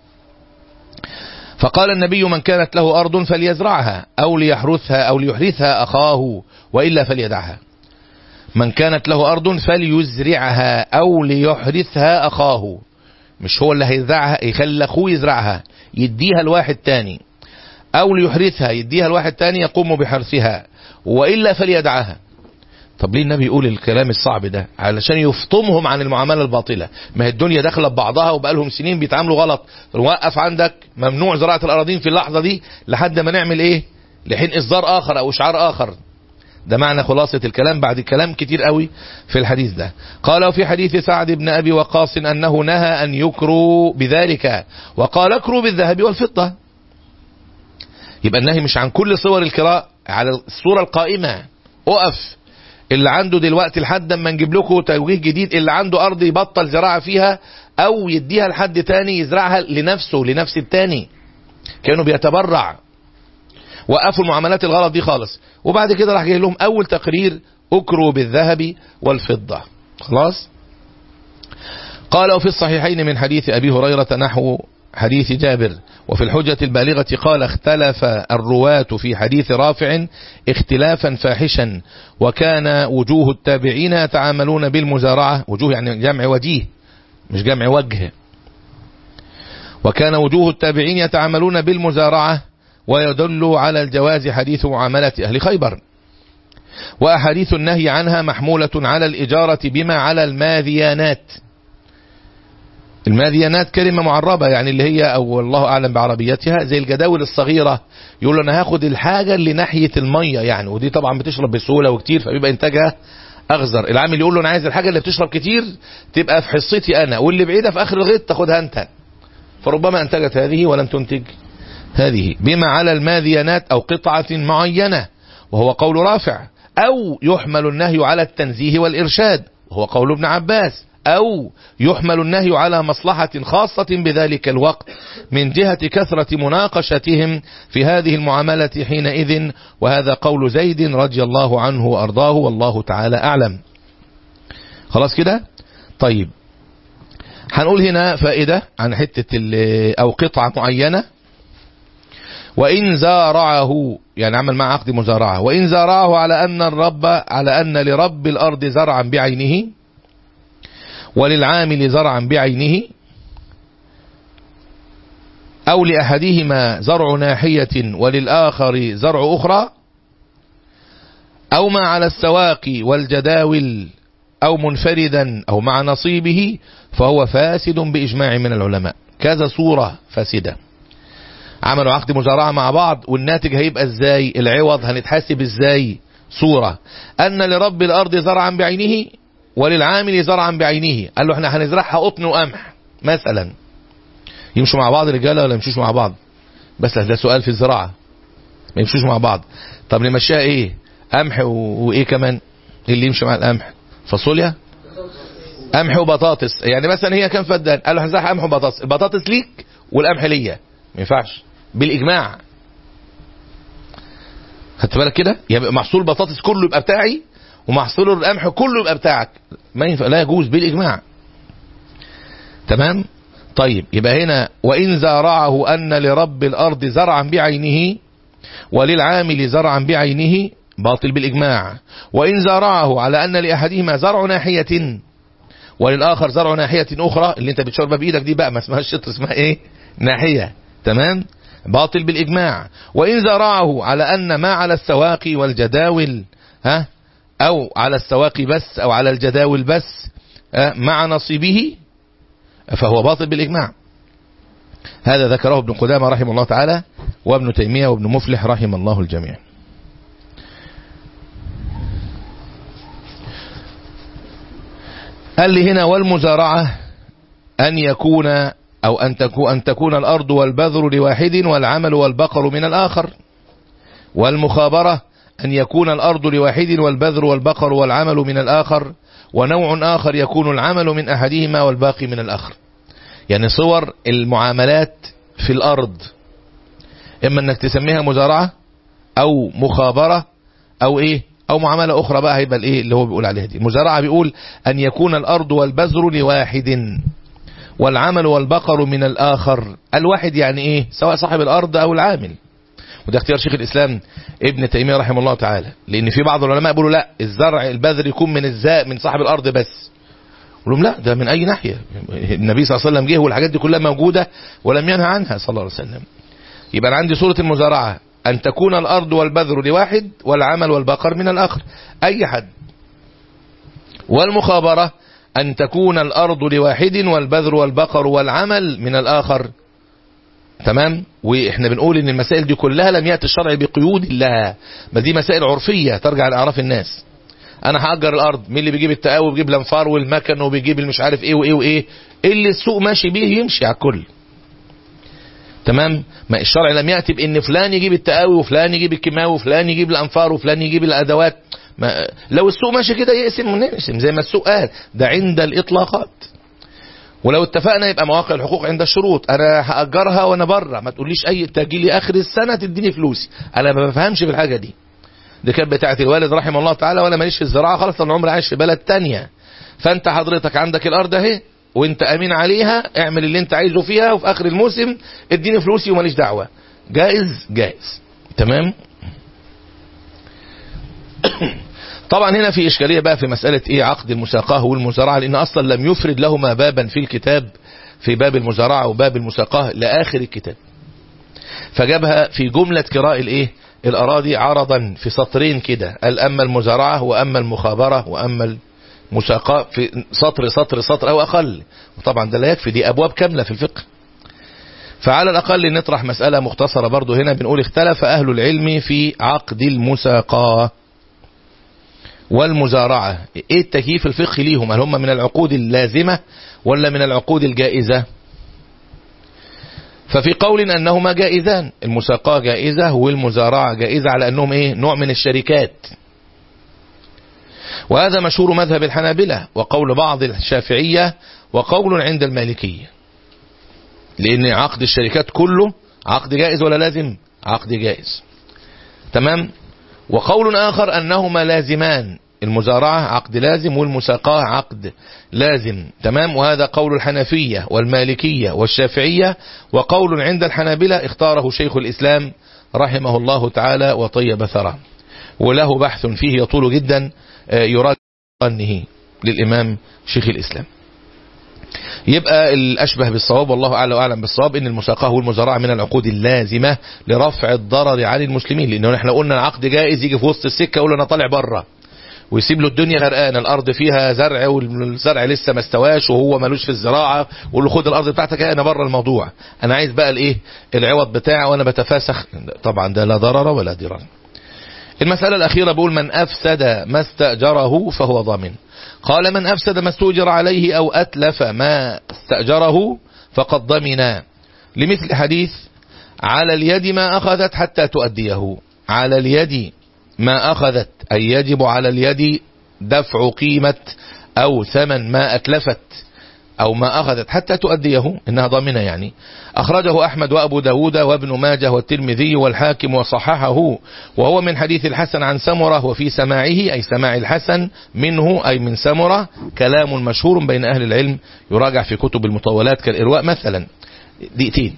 فقال النبي من كانت له أرض فليزرعها أو ليحرثها أو ليحرثها أخاه وإلا فليدعها من كانت له أرض فليزرعها أو ليحرثها أخاه مش هو اللي هيزرعها يخلي اخوه يزرعها يديها لواحد تاني او ليحرثها يديها لواحد تاني يقوم بحرثها والا فليدعها طب ليه النبي يقول الكلام الصعب ده علشان يفطمهم عن المعامله الباطله ما هي الدنيا داخله ببعضها وبقالهم سنين بيتعاملوا غلط وقف عندك ممنوع زراعه الاراضين في اللحظه دي لحد ما نعمل ايه لحين اصدار اخر او اشعار اخر ده معنى خلاصة الكلام بعد كلام كتير قوي في الحديث ده قال وفي حديث سعد بن أبي وقاص أنه نهى أن يكروا بذلك وقال اكروا بالذهب والفضة يبقى النهي مش عن كل صور الكراء على الصورة القائمة اقف اللي عنده دلوقتي لحد ما نجيب لكم توجيه جديد اللي عنده أرض يبطل زراعة فيها أو يديها لحد تاني يزرعها لنفسه لنفس التاني كانوا بيتبرع وقفوا المعاملات الغلط دي خالص وبعد كده راح جاي لهم اول تقرير اكروا بالذهب والفضة خلاص قال وفي الصحيحين من حديث ابي هريرة نحو حديث جابر وفي الحجة البالغة قال اختلف الرواة في حديث رافع اختلافا فاحشا وكان وجوه التابعين يتعاملون بالمزارعة وجوه يعني جمع وجيه مش جمع وجه وكان وجوه التابعين يتعاملون بالمزارعة ويدل على الجواز حديث معاملة أهل خيبر وأحاديث النهي عنها محمولة على الإجارة بما على الماذيانات الماذيانات كلمة معربة يعني اللي هي أو الله أعلم بعربيتها زي الجداول الصغيرة يقول أنا هاخد الحاجة اللي ناحية المية يعني ودي طبعا بتشرب بسهولة وكتير فبيبقى إنتاجها أغزر العامل يقول له أنا عايز الحاجة اللي بتشرب كتير تبقى في حصتي أنا واللي بعيدة في آخر الغيط تاخدها أنت فربما أنتجت هذه ولم تنتج هذه بما على الماذيانات أو قطعة معينة وهو قول رافع أو يحمل النهي على التنزيه والإرشاد وهو قول ابن عباس أو يحمل النهي على مصلحة خاصة بذلك الوقت من جهة كثرة مناقشتهم في هذه المعاملة حينئذ وهذا قول زيد رضي الله عنه وأرضاه والله تعالى أعلم خلاص كده طيب هنقول هنا فائدة عن حتة ال- أو قطعة معينة وإن زارعه يعني عمل مع عقد مزارعة وإن زارعه على أن الرب على أن لرب الأرض زرعا بعينه وللعامل زرعا بعينه أو لأحدهما زرع ناحية وللآخر زرع أخرى أو ما على السواق والجداول أو منفردا أو مع نصيبه فهو فاسد بإجماع من العلماء كذا صورة فاسدة عملوا عقد مزارعة مع بعض والناتج هيبقى ازاي العوض هنتحاسب ازاي صورة أن لرب الأرض زرعا بعينه وللعامل زرعا بعينه قال له احنا هنزرعها قطن وقمح مثلا يمشوا مع بعض الرجاله ولا يمشوش مع بعض بس ده سؤال في الزراعة ما يمشوش مع بعض طب نمشيها ايه قمح و... وايه كمان إيه اللي يمشي مع القمح فاصوليا قمح وبطاطس يعني مثلا هي كام فدان قال له هنزرعها قمح وبطاطس البطاطس ليك والقمح ليا ما ينفعش بالاجماع خدت بالك كده يبقى محصول البطاطس كله يبقى بتاعي ومحصول القمح كله يبقى بتاعك ما ينفع لا يجوز بالاجماع تمام طيب يبقى هنا وان زارعه ان لرب الارض زرعا بعينه وللعامل زرعا بعينه باطل بالاجماع وان زارعه على ان لاحدهما زرع ناحيه وللاخر زرع ناحيه اخرى اللي انت بتشربها بايدك دي بقى ما اسمهاش شط اسمها ايه ناحيه تمام باطل بالاجماع وان زرعه على ان ما على السواق والجداول ها او على السواق بس او على الجداول بس ها مع نصيبه فهو باطل بالاجماع هذا ذكره ابن قدامه رحمه الله تعالى وابن تيميه وابن مفلح رحم الله الجميع قال لي هنا والمزارعة أن يكون أو أن تكون, أن تكون الأرض والبذر لواحد والعمل والبقر من الآخر والمخابرة أن يكون الأرض لواحد والبذر والبقر والعمل من الآخر ونوع آخر يكون العمل من أحدهما والباقي من الآخر يعني صور المعاملات في الأرض إما أنك تسميها مزارعة أو مخابرة أو إيه أو معاملة أخرى بقى هيبقى الإيه اللي هو بيقول عليها دي المزارعة بيقول أن يكون الأرض والبذر لواحد والعمل والبقر من الآخر الواحد يعني إيه سواء صاحب الأرض أو العامل وده اختيار شيخ الإسلام ابن تيمية رحمه الله تعالى لأن في بعض العلماء بيقولوا لا الزرع البذر يكون من الزاء من صاحب الأرض بس يقول لهم لا ده من أي ناحية النبي صلى الله عليه وسلم جه والحاجات دي كلها موجودة ولم ينهى عنها صلى الله عليه وسلم يبقى أنا عندي صورة المزارعة أن تكون الأرض والبذر لواحد والعمل والبقر من الآخر أي حد والمخابرة أن تكون الأرض لواحد والبذر والبقر والعمل من الآخر تمام وإحنا بنقول إن المسائل دي كلها لم يأتي الشرع بقيود لها ما دي مسائل عرفية ترجع لأعراف الناس أنا هأجر الأرض مين اللي بيجيب التقاوي وبيجيب الأنفار والمكن وبيجيب المش عارف إيه وإيه وإيه اللي السوق ماشي بيه يمشي على الكل تمام ما الشرع لم يأتي بأن فلان يجيب التقاوي وفلان يجيب الكيماوي وفلان يجيب الأنفار وفلان يجيب الأدوات ما لو السوق ماشي كده يقسم ونقسم زي ما السوق قال ده عند الإطلاقات ولو اتفقنا يبقى مواقع الحقوق عند الشروط انا هاجرها وانا بره ما تقوليش اي تجي لي اخر السنه تديني فلوسي انا ما بفهمش في الحاجه دي دي كانت بتاعه الوالد رحمه الله تعالى وانا ماليش في الزراعه خالص انا عمري عايش في بلد تانية فانت حضرتك عندك الارض اهي وانت امين عليها اعمل اللي انت عايزه فيها وفي اخر الموسم اديني فلوسي وماليش دعوه جائز جائز تمام طبعا هنا في إشكالية بقى في مسألة إيه عقد المساقاه والمزارعة لأن أصلا لم يفرد لهما بابا في الكتاب في باب المزارعة وباب المساقاه لآخر الكتاب فجابها في جملة كراء الإيه الأراضي عرضا في سطرين كده قال أما المزارعة وأما المخابرة وأما المساقاه في سطر سطر سطر أو أقل وطبعا ده لا يكفي دي أبواب كاملة في الفقه فعلى الأقل نطرح مسألة مختصرة برضو هنا بنقول اختلف أهل العلم في عقد المساقاه والمزارعة ايه التكييف الفقهي ليهم هل هم من العقود اللازمة ولا من العقود الجائزة ففي قول انهما جائزان المساقاة جائزة والمزارعة جائزة على انهم ايه نوع من الشركات وهذا مشهور مذهب الحنابلة وقول بعض الشافعية وقول عند المالكية لأن عقد الشركات كله عقد جائز ولا لازم عقد جائز تمام وقول آخر أنهما لازمان المزارعة عقد لازم والمساقاة عقد لازم تمام وهذا قول الحنفية والمالكية والشافعية وقول عند الحنابلة اختاره شيخ الإسلام رحمه الله تعالى وطيب ثرى وله بحث فيه يطول جدا يراد أنه للإمام شيخ الإسلام يبقى الأشبه بالصواب والله أعلى وأعلم بالصواب إن المساقاه والمزارعة من العقود اللازمة لرفع الضرر عن المسلمين لأنه احنا قلنا العقد جائز يجي في وسط السكة يقول أنا طالع بره ويسيب له الدنيا غرقانه الارض فيها زرع والزرع لسه ما استواش وهو ملوش في الزراعه ويقول له خد الارض بتاعتك انا بره الموضوع انا عايز بقى الايه العوض بتاعي وانا بتفاسخ طبعا ده لا ضرر ولا ضرار المسألة الأخيرة بيقول من أفسد ما استأجره فهو ضامن قال من أفسد ما استؤجر عليه أو أتلف ما استأجره فقد ضمن لمثل حديث على اليد ما أخذت حتى تؤديه على اليد ما أخذت أي يجب على اليد دفع قيمة أو ثمن ما أتلفت أو ما أخذت حتى تؤديه إنها ضامنة يعني أخرجه أحمد وأبو داود وابن ماجه والترمذي والحاكم وصححه وهو من حديث الحسن عن سمرة وفي سماعه أي سماع الحسن منه أي من سمرة كلام مشهور بين أهل العلم يراجع في كتب المطولات كالإرواء مثلا دقيقتين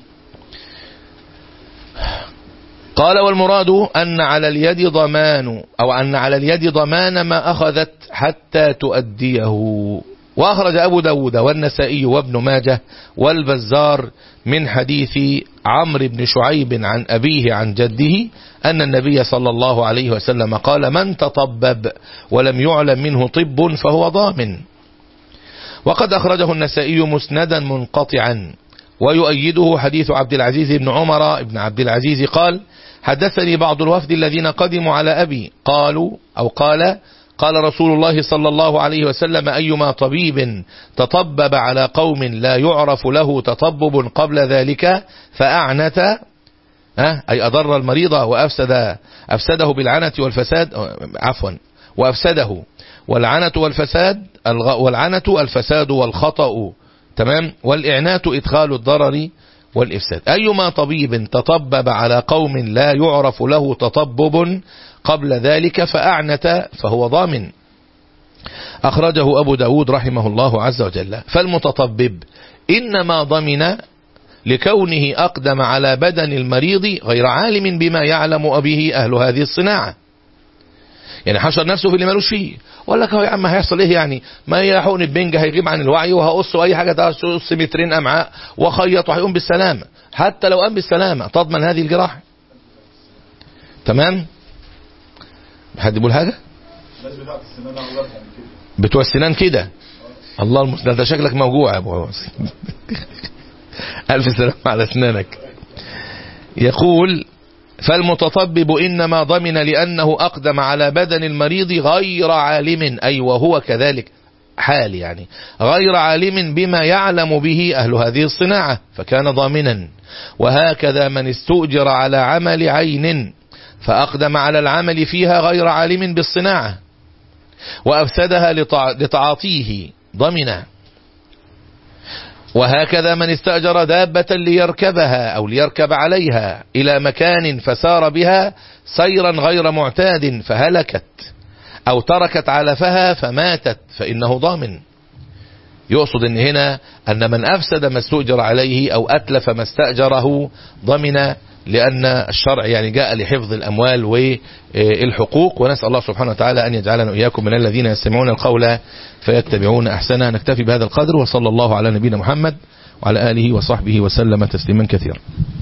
قال والمراد أن على اليد ضمان أو أن على اليد ضمان ما أخذت حتى تؤديه وأخرج أبو داود والنسائي وابن ماجه والبزار من حديث عمرو بن شعيب عن أبيه عن جده أن النبي صلى الله عليه وسلم قال من تطبب ولم يعلم منه طب فهو ضامن وقد أخرجه النسائي مسندا منقطعا ويؤيده حديث عبد العزيز بن عمر بن عبد العزيز قال حدثني بعض الوفد الذين قدموا على أبي قالوا أو قال قال رسول الله صلى الله عليه وسلم أيما طبيب تطبب على قوم لا يعرف له تطبب قبل ذلك فأعنت أي أضر المريض وأفسد أفسده بالعنة والفساد عفوا وأفسده والعنة والفساد والعنة الفساد والخطأ تمام والإعنات إدخال الضرر والإفساد أيما طبيب تطبب على قوم لا يعرف له تطبب قبل ذلك فأعنت فهو ضامن أخرجه أبو داود رحمه الله عز وجل فالمتطبب إنما ضمن لكونه أقدم على بدن المريض غير عالم بما يعلم به أهل هذه الصناعة يعني حشر نفسه في اللي مالوش فيه وقال لك هو يا عم هيحصل ايه يعني ما هي حقن البنج هيغيب عن الوعي وهقص اي حاجه تقص مترين امعاء وخيط وهيقوم بالسلامه حتى لو قام بالسلامه تضمن هذه الجراحه تمام حد بيقول حاجه الناس بتاعت السنان عملتها كده بتوع السنان كده الله المستعان ده شكلك موجوع يا ابو عواصم الف سلام على اسنانك يقول فالمتطبب إنما ضمن لأنه أقدم على بدن المريض غير عالم أي وهو كذلك حال يعني غير عالم بما يعلم به أهل هذه الصناعة فكان ضامنا وهكذا من استؤجر على عمل عين فأقدم على العمل فيها غير عالم بالصناعة وأفسدها لتعاطيه ضمنا وهكذا من استأجر دابة ليركبها أو ليركب عليها إلى مكان فسار بها سيرا غير معتاد فهلكت أو تركت علفها فماتت فإنه ضامن يقصد ان هنا ان من افسد ما استؤجر عليه او اتلف ما استأجره ضمن لأن الشرع يعني جاء لحفظ الأموال والحقوق ونسأل الله سبحانه وتعالى أن يجعلنا وإياكم من الذين يستمعون القول فيتبعون أحسنه نكتفي بهذا القدر وصلى الله على نبينا محمد وعلى آله وصحبه وسلم تسليما كثيرا